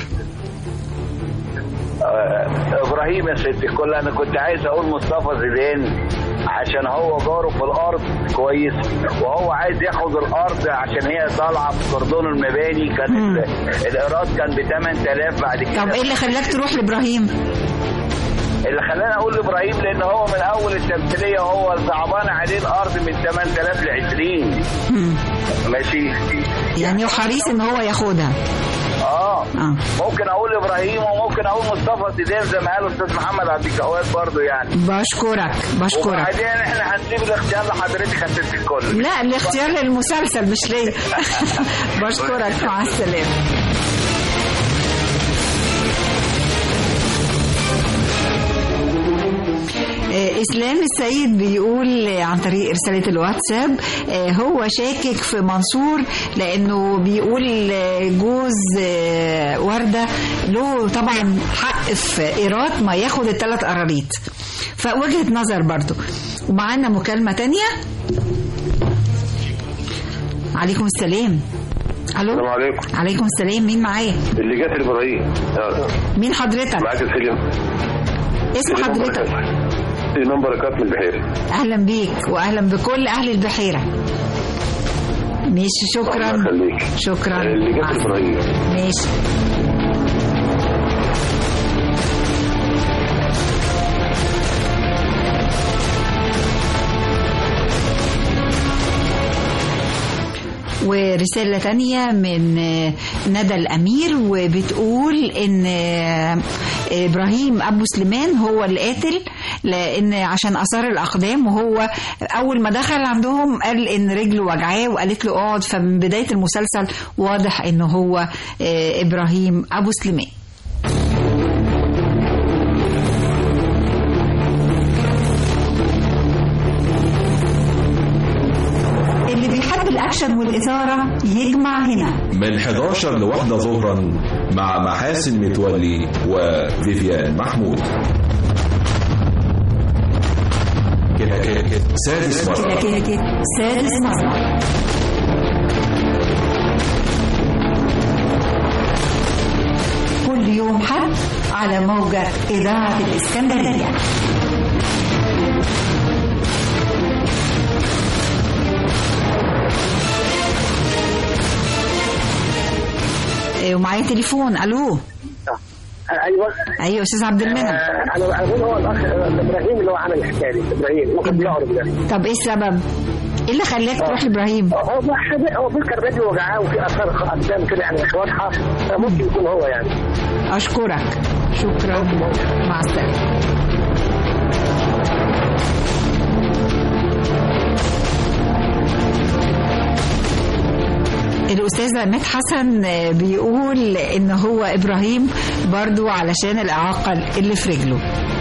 آه، ابراهيم يا ست الكل انا كنت عايز اقول مصطفى زيدان عشان هو جاره في الارض كويس وهو عايز ياخد الارض عشان هي طالعه في كردون المباني كان ال- الايراد كان ب 8000 بعد كده طب إيه اللي خلاك تروح لإبراهيم اللي خلاني اقول لابراهيم لان هو من اول التمثيليه هو صعبان عليه الارض من 8000 ل 20 ماشي يعني هو حريص إن هو ياخدها اه ممكن اقول ابراهيم وممكن اقول مصطفى زيدان زي ما قال الاستاذ محمد عبد الجواد برضه يعني بشكرك بشكرك وبعدين احنا هنسيب الاختيار لحضرتك هتدي الكل لا الاختيار للمسلسل مش ليا بشكرك مع السلامة آه، اسلام السيد بيقول عن طريق رساله الواتساب آه، هو شاكك في منصور لانه بيقول آه، جوز آه، ورده له طبعا حق في ايراد ما ياخد الثلاث قراريط فوجهه نظر برضو ومعانا مكالمه تانية عليكم السلام الو السلام عليكم عليكم السلام مين معايا اللي جات لابراهيم آه. مين حضرتك معاك السليم اسم حضرتك إمام بركات من البحيرة اهلا بيك واهلا بكل اهل البحيره ماشي شكرا شكرا اللي جات لابراهيم ماشي ورسالة تانية من آه، ندى الأمير وبتقول إن آه، إبراهيم أبو سليمان هو القاتل لأن عشان آثار الأقدام وهو أول ما دخل عندهم قال إن رجله وجعاه وقالت له اقعد فمن بداية المسلسل واضح إنه هو آه، إبراهيم أبو سليمان اللي بيحب الأكشن والإثارة يجمع هنا من 11 لواحدة ظهرا مع محاسن متولي وفيفيان محمود كده كده كده سادس كده مرة كده كده سادس مرة كل يوم حد على موجة إذاعة الإسكندرية إيه، ومعايا تليفون الو ايوه ايوه استاذ عبد المنعم آه، انا بقول هو الاخ ابراهيم اللي هو عمل الحكايه دي ابراهيم ممكن بيعرض ده طب ايه السبب؟ ايه اللي خلاك تروح لابراهيم؟ هو حاجة- هو بيذكر رجله وجعاه وفي اثار قدام كده يعني مش واضحه فممكن يكون هو يعني اشكرك شكرا مع السلامه الأستاذ عماد حسن بيقول إن هو إبراهيم برضو علشان الإعاقة اللي في رجله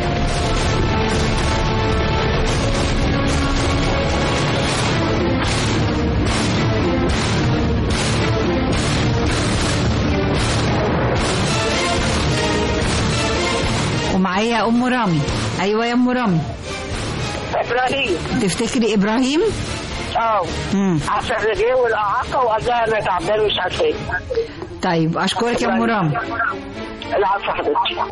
ومعايا أم رامي أيوة يا أم رامي ابراهيم تفتكري إبراهيم؟ اه مم. عشان رجليه والاعاقه وقالها انا تعبان مش عارفه ايه طيب أشكرك يا أم رامي العفو حضرتك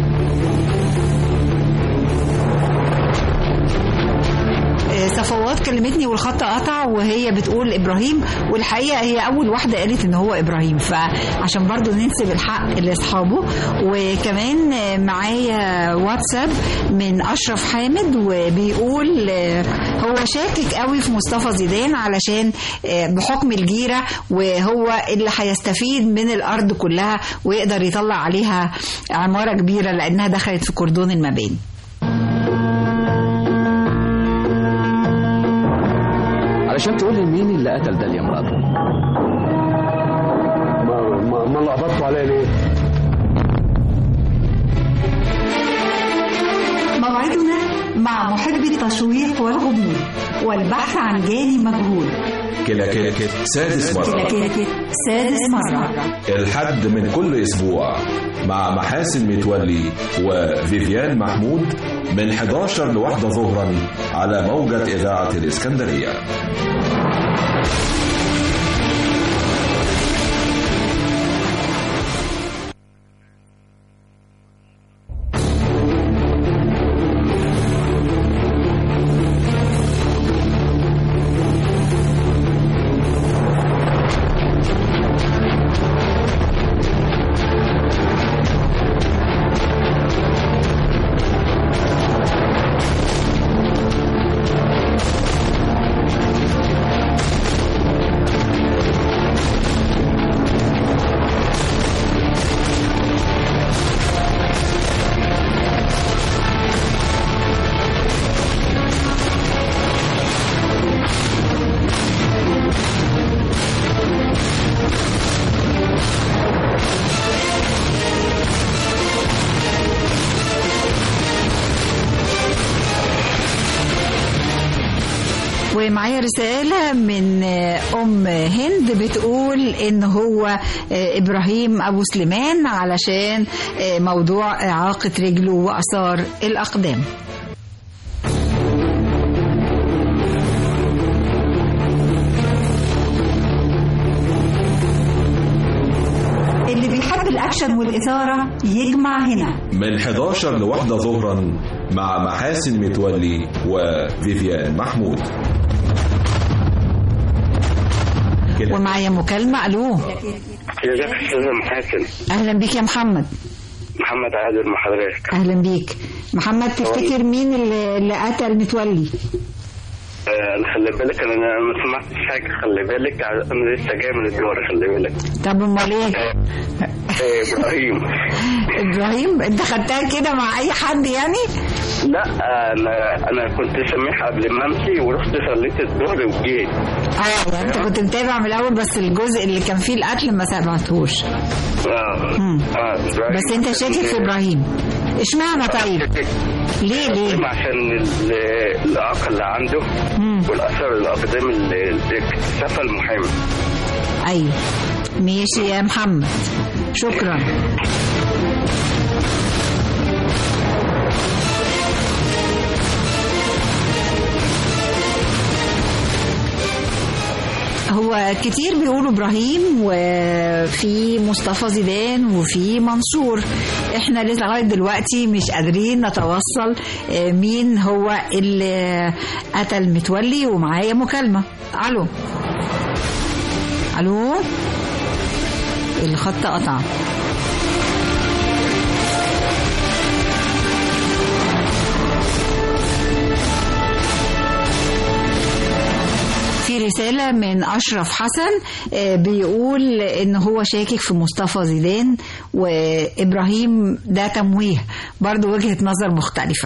آه، صفوات كلمتني والخط قطع وهي بتقول ابراهيم والحقيقه هي اول واحده قالت ان هو ابراهيم فعشان برضو ننسب الحق لاصحابه وكمان آه، معايا واتساب من اشرف حامد وبيقول آه، هو شاكك قوي في مصطفى زيدان علشان آه، بحكم الجيره وهو اللي هيستفيد من الارض كلها ويقدر يطلع عليها عماره كبيره لانها دخلت في كردون المباني علشان تقول لي مين اللي قتل داليا مراته ما ما, ما لخبطتوا عليا ليه؟ موعدنا مع محب التشويق والغموض والبحث عن جاني مجهول كلاكيت سادس مرة كلاكيت سادس مرة الحد من كل أسبوع مع محاسن متولي وفيفيان محمود من 11 لواحدة ظهرا على موجة إذاعة الإسكندرية ومعايا رسالة من أم هند بتقول إن هو إبراهيم أبو سليمان علشان موضوع إعاقة رجله وآثار الأقدام اللي بيحب الأكشن والإثارة يجمع هنا من 11 لواحدة ظهرا مع محاسن متولي وفيفيان محمود ومعايا مكالمة ألو ازيك يا استاذ محاسن أهلا بيك يا محمد محمد عادل مع حضرتك أهلا بيك محمد تفتكر مين اللي, اللي قتل متولي آه، خلي بالك انا أنا ما سمعتش حاجه خلي بالك انا لسه جاي من الدور خلي بالك طب امال ايه آه، ابراهيم ابراهيم انت خدتها كده مع اي حد يعني لا انا انا كنت سامعها قبل ما امشي ورحت صليت الظهر وجيت اه يعني انت كنت متابع من الاول بس الجزء اللي كان فيه القتل ما سمعتوش اه مم. اه إبراهيم. بس انت شاكك في ابراهيم اشمعنى طيب ليه ليه عشان ال- الاعاقه اللي عنده والاثر الاقدام اللي اللي اكتشفها المحامي ايوه ماشي يا محمد شكرا هو كتير بيقولوا ابراهيم وفي مصطفى زيدان وفي منصور احنا لسه لغايه دلوقتي مش قادرين نتوصل آه، مين هو اللي قتل متولي ومعايا مكالمه الو الو الخط قطع في رسالة من أشرف حسن آه، بيقول إن هو شاكك في مصطفى زيدان وإبراهيم ده تمويه برضو وجهة نظر مختلفة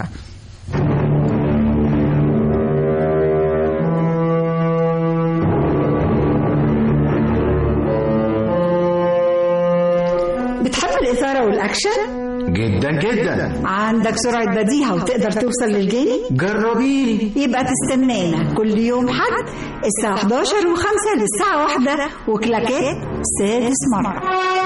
بتحب الإثارة والأكشن؟ جدا جدا عندك سرعة بديهة وتقدر توصل للجاني؟ جربيني يبقى تستنانا كل يوم حد الساعة 11 و5 للساعة واحدة وكلاكات سادس مرة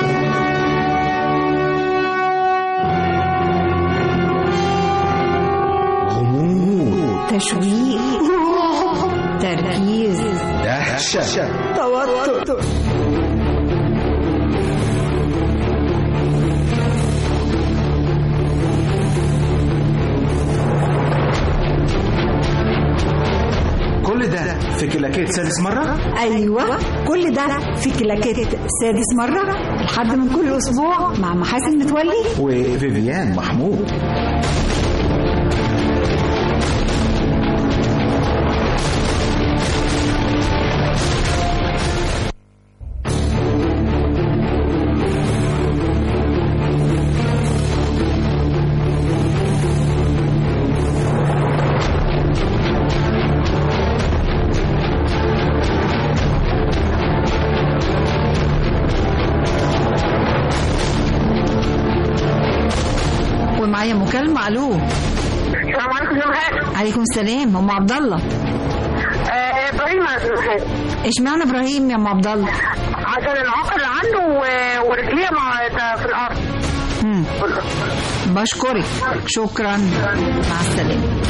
غموض تشويق تركيز دهشة توتر كل ده في كلاكيت سادس مرة ايوه كل ده في كلاكيت سادس مره لحد من كل اسبوع مع محاسن متولي وفيفيان محمود ومعايا مكالمه الو السلام عليكم يا مهاب عليكم السلام ام عبد الله آه، ابراهيم يا أستاذ مهاب اشمعنى ابراهيم يا ام عبد الله عشان العقل اللي عنده و- ورجليه مع في الارض مم. بشكرك شكرا مع السلامه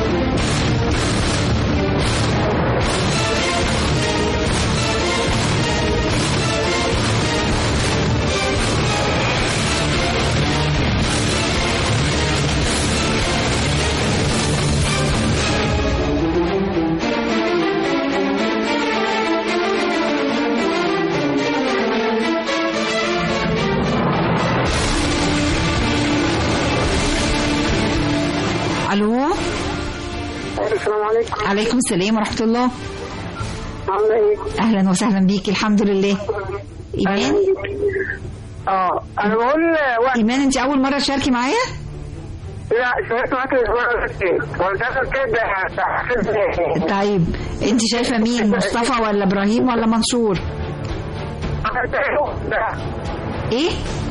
الو السلام عليكم عليكم السلام ورحمه الله عامله ايه؟ اهلا وسهلا بيكي الحمد لله ايمان اه انا بقول وقت ايمان انت اول مره تشاركي معايا لا سمعت معاك الاسبوع اللي فات وانت اخر كده طيب انت شايفه مين مصطفى ولا ابراهيم ولا منصور ايه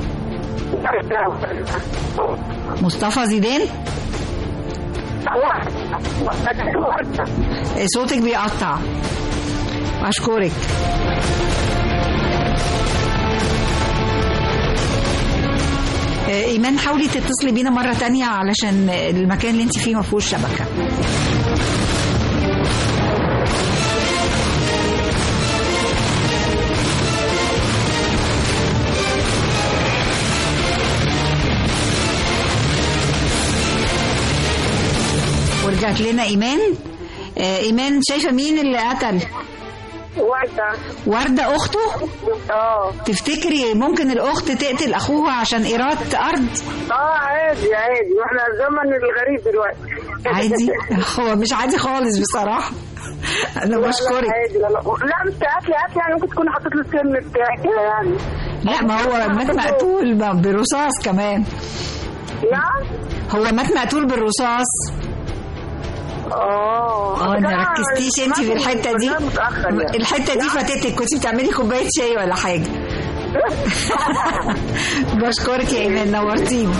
مصطفى زيدان صوتك بيقطع اشكرك آه، ايمان حاولي تتصلي بينا مره تانية علشان المكان اللي انت فيه ما فيهوش شبكه ورجعت لنا ايمان آه، ايمان شايفه مين اللي قتل وردة ورده اخته اه تفتكري ممكن الاخت تقتل اخوها عشان ايراد ارض اه عادي عادي واحنا الزمن الغريب دلوقتي عادي هو مش عادي خالص بصراحه انا لا، لا، بشكرك عادي لا لا لا مش قتل قتل يعني ممكن تكون حطيت له السم بتاعي كده يعني لا ما هو مات مقتول ب- برصاص كمان نعم هو مات مقتول بالرصاص اه اه ما ركزتيش انت في الحته دي الحته دي فاتتك كنت بتعملي كوبايه شاي ولا حاجه بشكرك يا ايمان نورتيني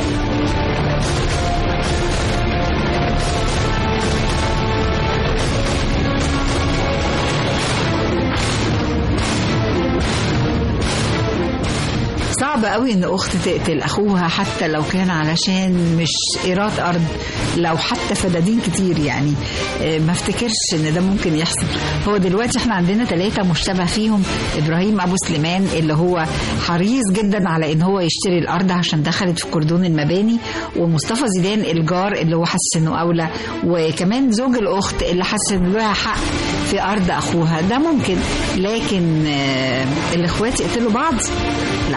صعب قوي ان اخت تقتل اخوها حتى لو كان علشان مش ايراد ارض لو حتى فدادين كتير يعني آه، ما افتكرش ان ده ممكن يحصل هو دلوقتي احنا عندنا ثلاثة مشتبه فيهم ابراهيم ابو سليمان اللي هو حريص جدا على ان هو يشتري الارض عشان دخلت في كردون المباني ومصطفى زيدان الجار اللي هو حاسس انه اولى وكمان زوج الاخت اللي حاسس انه لها حق في ارض اخوها ده ممكن لكن آه، الاخوات يقتلوا بعض لا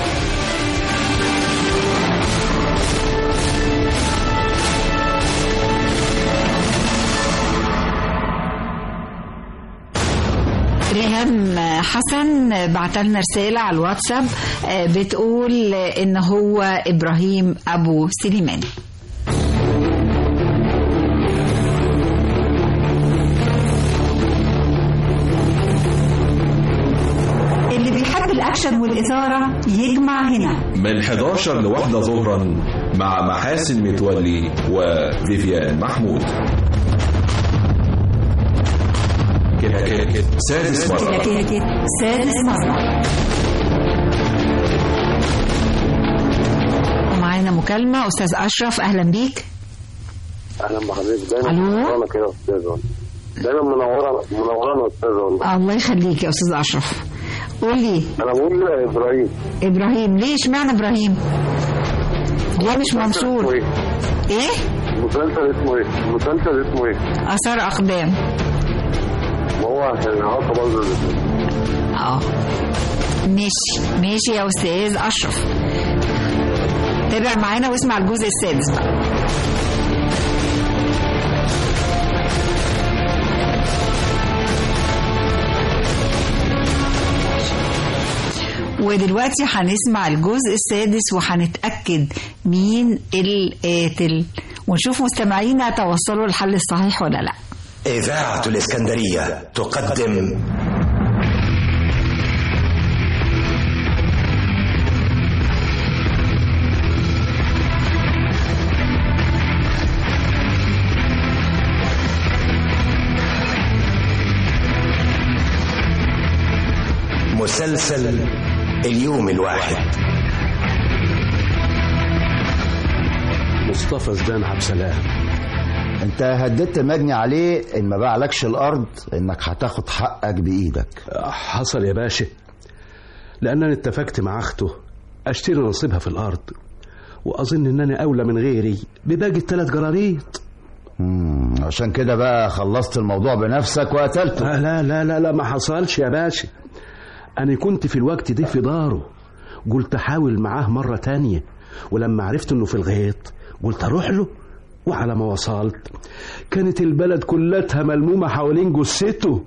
ريهام حسن بعت لنا رسالة على الواتساب آه، بتقول إن هو إبراهيم أبو سليمان اللي بيحب الأكشن والإثارة يجمع هنا من 11 لواحدة ظهرا مع محاسن متولي وفيفيان محمود كده كده كده سادس مرة كده كده سادس مرة ومعانا مكالمة أستاذ أشرف أهلا بيك اهلا بحضرتك دايما ألو؟ منورانا كده يا استاذ والله. دايما منورانا منورانا يا استاذ والله الله يخليك يا أستاذ أشرف قول لي انا بقول يا ابراهيم إبراهيم ليه اشمعنى إبراهيم ليه مش منصور ايه؟ إيه مسلسل اسمه ايه؟ مسلسل اسمه ايه؟ آثار أقدام ما هو عشان يحط برضه اه ماشي ماشي يا استاذ اشرف تابع معانا واسمع الجزء السادس بقى ودلوقتي هنسمع الجزء السادس وهنتأكد مين القاتل ونشوف مستمعينا توصلوا للحل الصحيح ولا لا إذاعة الإسكندرية تقدم مسلسل اليوم الواحد مصطفى زدان عبد السلام انت هددت مجني عليه ان ما باعلكش الارض انك هتاخد حقك بايدك حصل يا باشا لان انا اتفقت مع اخته اشتري نصيبها في الارض واظن ان انا اولى من غيري بباقي الثلاث جراريط مم. عشان كده بقى خلصت الموضوع بنفسك وقتلته لا لا لا لا, لا ما حصلش يا باشا انا كنت في الوقت ده في داره قلت احاول معاه مرة تانية ولما عرفت انه في الغيط قلت اروح له وعلى ما وصلت كانت البلد كلها ملمومة حوالين جثته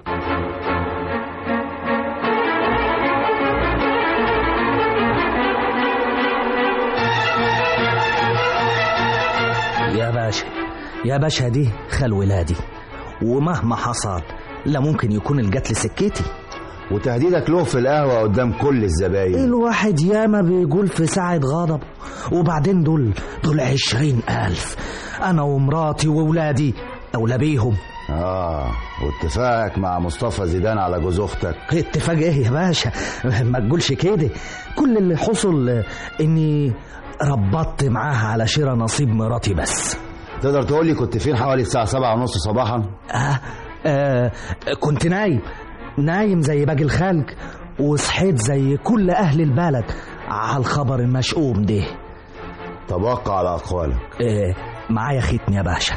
يا باشا يا باشا دي خال ولادي ومهما حصل لا ممكن يكون القتل سكتي وتهديدك له في القهوة قدام كل الزباين الواحد ياما بيقول في ساعة غضب وبعدين دول دول عشرين ألف أنا ومراتي وولادي أولى بيهم اه واتفاقك مع مصطفى زيدان على جوز اختك اتفاق ايه يا باشا ما تقولش كده كل اللي حصل اني ربطت معاها على شراء نصيب مراتي بس تقدر تقول لي كنت فين حوالي الساعة سبعة ونص صباحا آه, آه كنت نايم نايم زي باقي الخلق وصحيت زي كل أهل البلد على الخبر المشؤوم ده تبقى على أقوالك آه معايا ختم يا باشا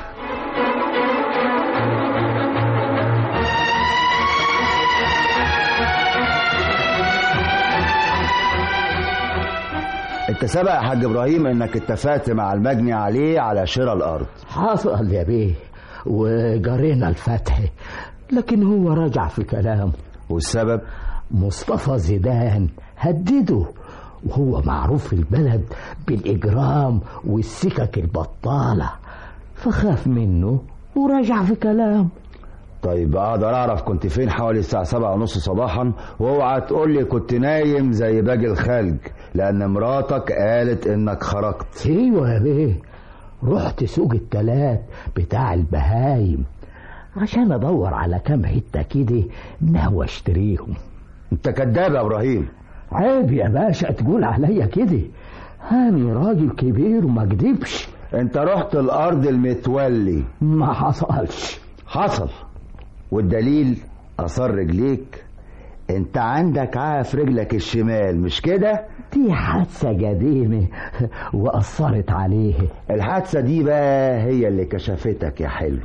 انت سبق يا حاج ابراهيم انك اتفقت مع المجني عليه على شراء الارض حصل يا بيه وجرينا الفتح لكن هو رجع في كلامه والسبب مصطفى زيدان هدده وهو معروف في البلد بالإجرام والسكك البطالة فخاف منه ورجع في كلامه طيب اقدر اعرف كنت فين حوالي الساعة سبعة ونص صباحا واوعى تقول لي كنت نايم زي باقي الخلق لان مراتك قالت انك خرجت ايوه يا بيه رحت سوق التلات بتاع البهايم عشان ادور على كام حته كده ناوي اشتريهم انت كداب يا ابراهيم عيب يا باشا تقول عليا كده هاني راجل كبير وما اكدبش انت رحت الارض المتولي ما حصلش حصل والدليل اثر رجليك انت عندك عاف رجلك الشمال مش كده دي حادثة قديمة وأثرت عليه الحادثة دي بقى هي اللي كشفتك يا حلو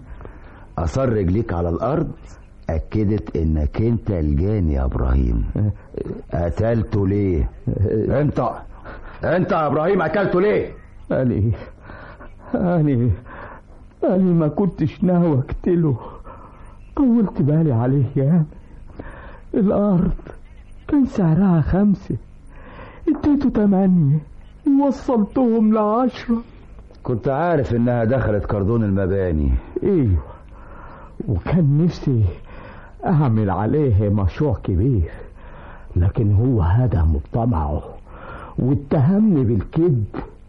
اثر رجليك على الارض اكدت انك انت الجاني يا ابراهيم قتلته ليه انت انت يا ابراهيم قتلته ليه أنا أنا أنا ما كنتش ناوي أقتله طولت بالي عليه يعني الأرض كان سعرها خمسة اديته تمانية وصلتهم لعشرة كنت عارف انها دخلت كردون المباني ايوه وكان نفسي اعمل عليه مشروع كبير لكن هو هدم بطمعه واتهمني بالكذب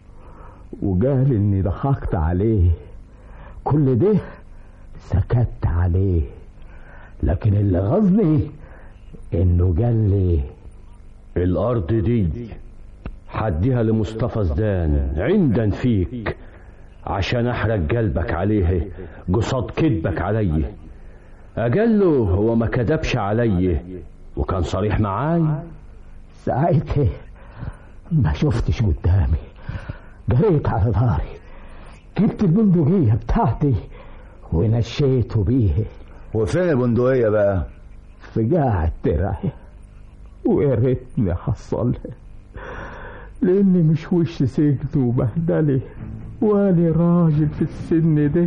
وقال اني ضحكت عليه كل ده سكت عليه لكن اللي غزني انه قال لي الارض دي حديها لمصطفى زدان عندا فيك عشان احرق قلبك عليه قصاد كذبك عليه اقل له هو ما كذبش عليه وكان صريح معاي ساعتها ما شفتش قدامي جريت على ظهري جبت البندقية بتاعتي ونشيته بيه وفين البندقية بقى في جاع الترعي ويا ريتني حصلها لاني مش وش سجن وبهدلة واني راجل في السن ده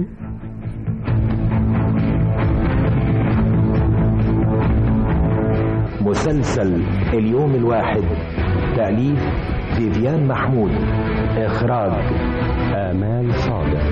مسلسل اليوم الواحد تأليف فيفيان محمود إخراج آمال صادق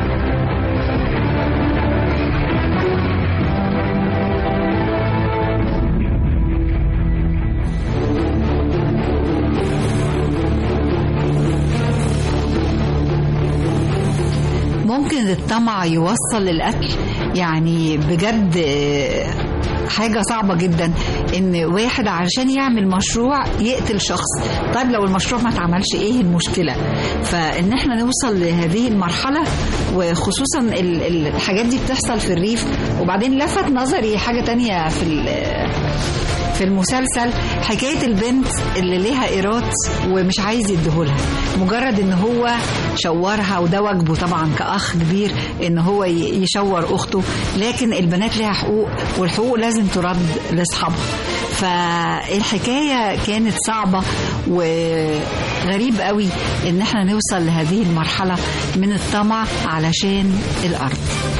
ممكن الطمع يوصل للقتل يعني بجد آه، حاجة صعبة جدا ان واحد علشان يعمل مشروع يقتل شخص طيب لو المشروع ما اتعملش ايه المشكلة فان احنا نوصل لهذه المرحلة وخصوصا ال- ال- الحاجات دي بتحصل في الريف وبعدين لفت نظري حاجة تانية في ال- في المسلسل حكاية البنت اللي ليها إيراد ومش عايز يديهولها مجرد ان هو شورها وده واجبه طبعا كأخ كبير ان هو ي- يشور أخته لكن البنات ليها حقوق والحقوق لازم ترد لأصحابها فالحكاية كانت صعبة وغريب قوي ان احنا نوصل لهذه المرحلة من الطمع علشان الأرض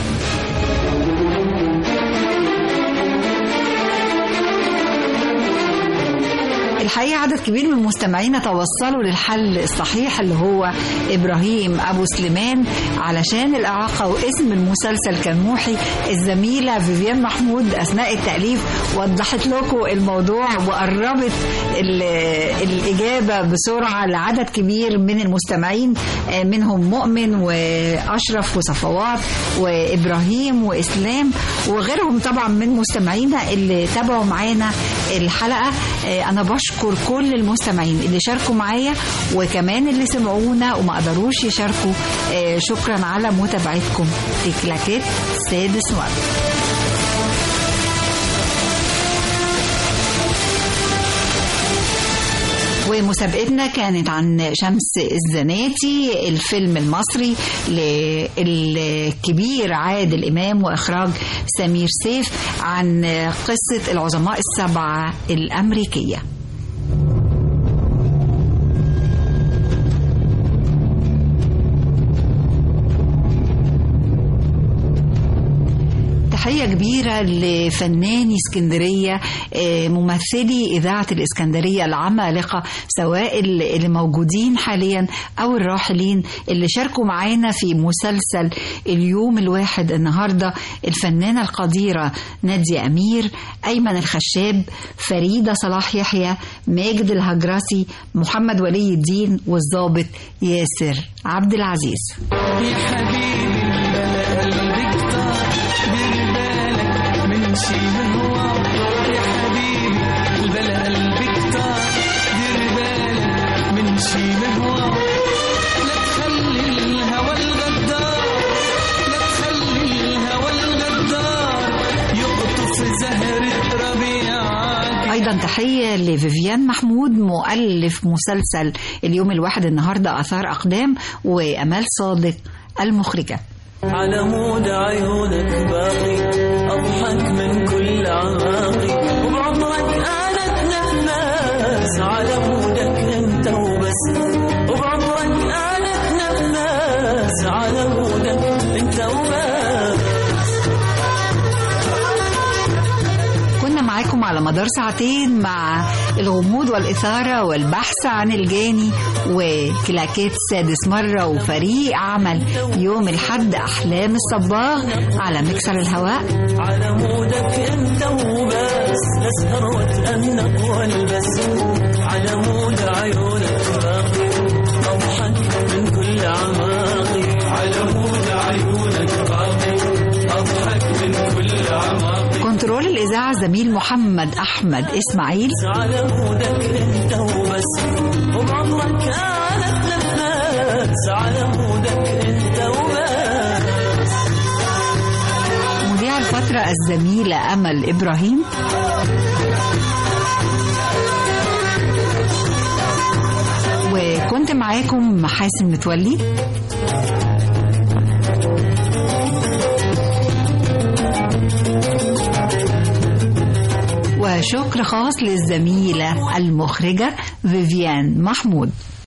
الحقيقة عدد كبير من مستمعينا توصلوا للحل الصحيح اللي هو إبراهيم أبو سليمان علشان الإعاقة واسم المسلسل كان موحي الزميلة فيفيان محمود أثناء التأليف وضحت لكم الموضوع وقربت ال- الإجابة بسرعة لعدد كبير من المستمعين آه، منهم مؤمن وأشرف وصفوات وإبراهيم وإسلام وغيرهم طبعا من مستمعينا اللي تابعوا معانا الحلقة آه، أنا بشكر كل المستمعين اللي شاركوا معايا وكمان اللي سمعونا وما قدروش يشاركوا آه، شكرا على متابعتكم تكلاكيت سادس مرة ومسابقتنا كانت عن شمس الزناتي الفيلم المصري للكبير عادل إمام وإخراج سمير سيف عن قصة العظماء السبعة الأمريكية تحية كبيرة لفناني اسكندرية آه، ممثلي إذاعة الإسكندرية العمالقة سواء اللي اللي موجودين حاليا أو الراحلين اللي شاركوا معانا في مسلسل اليوم الواحد النهاردة الفنانة القديرة نادية أمير أيمن الخشاب فريدة صلاح يحيى ماجد الهجرسي محمد ولي الدين والضابط ياسر عبد العزيز يا حبيبي بلا قلبك طار دير بالك من شي هو يا حبيبي بلا قلبك طار دير بالك من شي هو لا تخلي الهوى الغدار لا تخلي الهوى الغدار يقطف زهرة ربيعك ايضا تحيه لفيفيان محمود مؤلف مسلسل اليوم الواحد النهارده اثار اقدام وامال صادق المخرجه على مود عيونك باقي أضحك من كل عماقي وبعمرك أنا أتنفس على مودك أنت وبس وبعمرك أنا أتنفس على مودك أنت وبس كنا معاكم على مدار ساعتين مع الغموض والإثارة والبحث عن الجاني وكلاكيت سادس مرة وفريق عمل يوم الحد أحلام الصباغ على مكسر الهواء على مودك أنت وبس أسهر وأتأنق والبس على مود عيونك باقي أضحك من كل عماقي على مود عيونك باقي أضحك من كل عماقي كنترول الإذاعة زميل محمد أحمد إسماعيل على مودك انت وبس وبعمرك انا اتنفس على مودك انت وبس مذيع الفترة الزميلة أمل إبراهيم وكنت معاكم محاسن متولي شكر خاص للزميلة المخرجة فيفيان محمود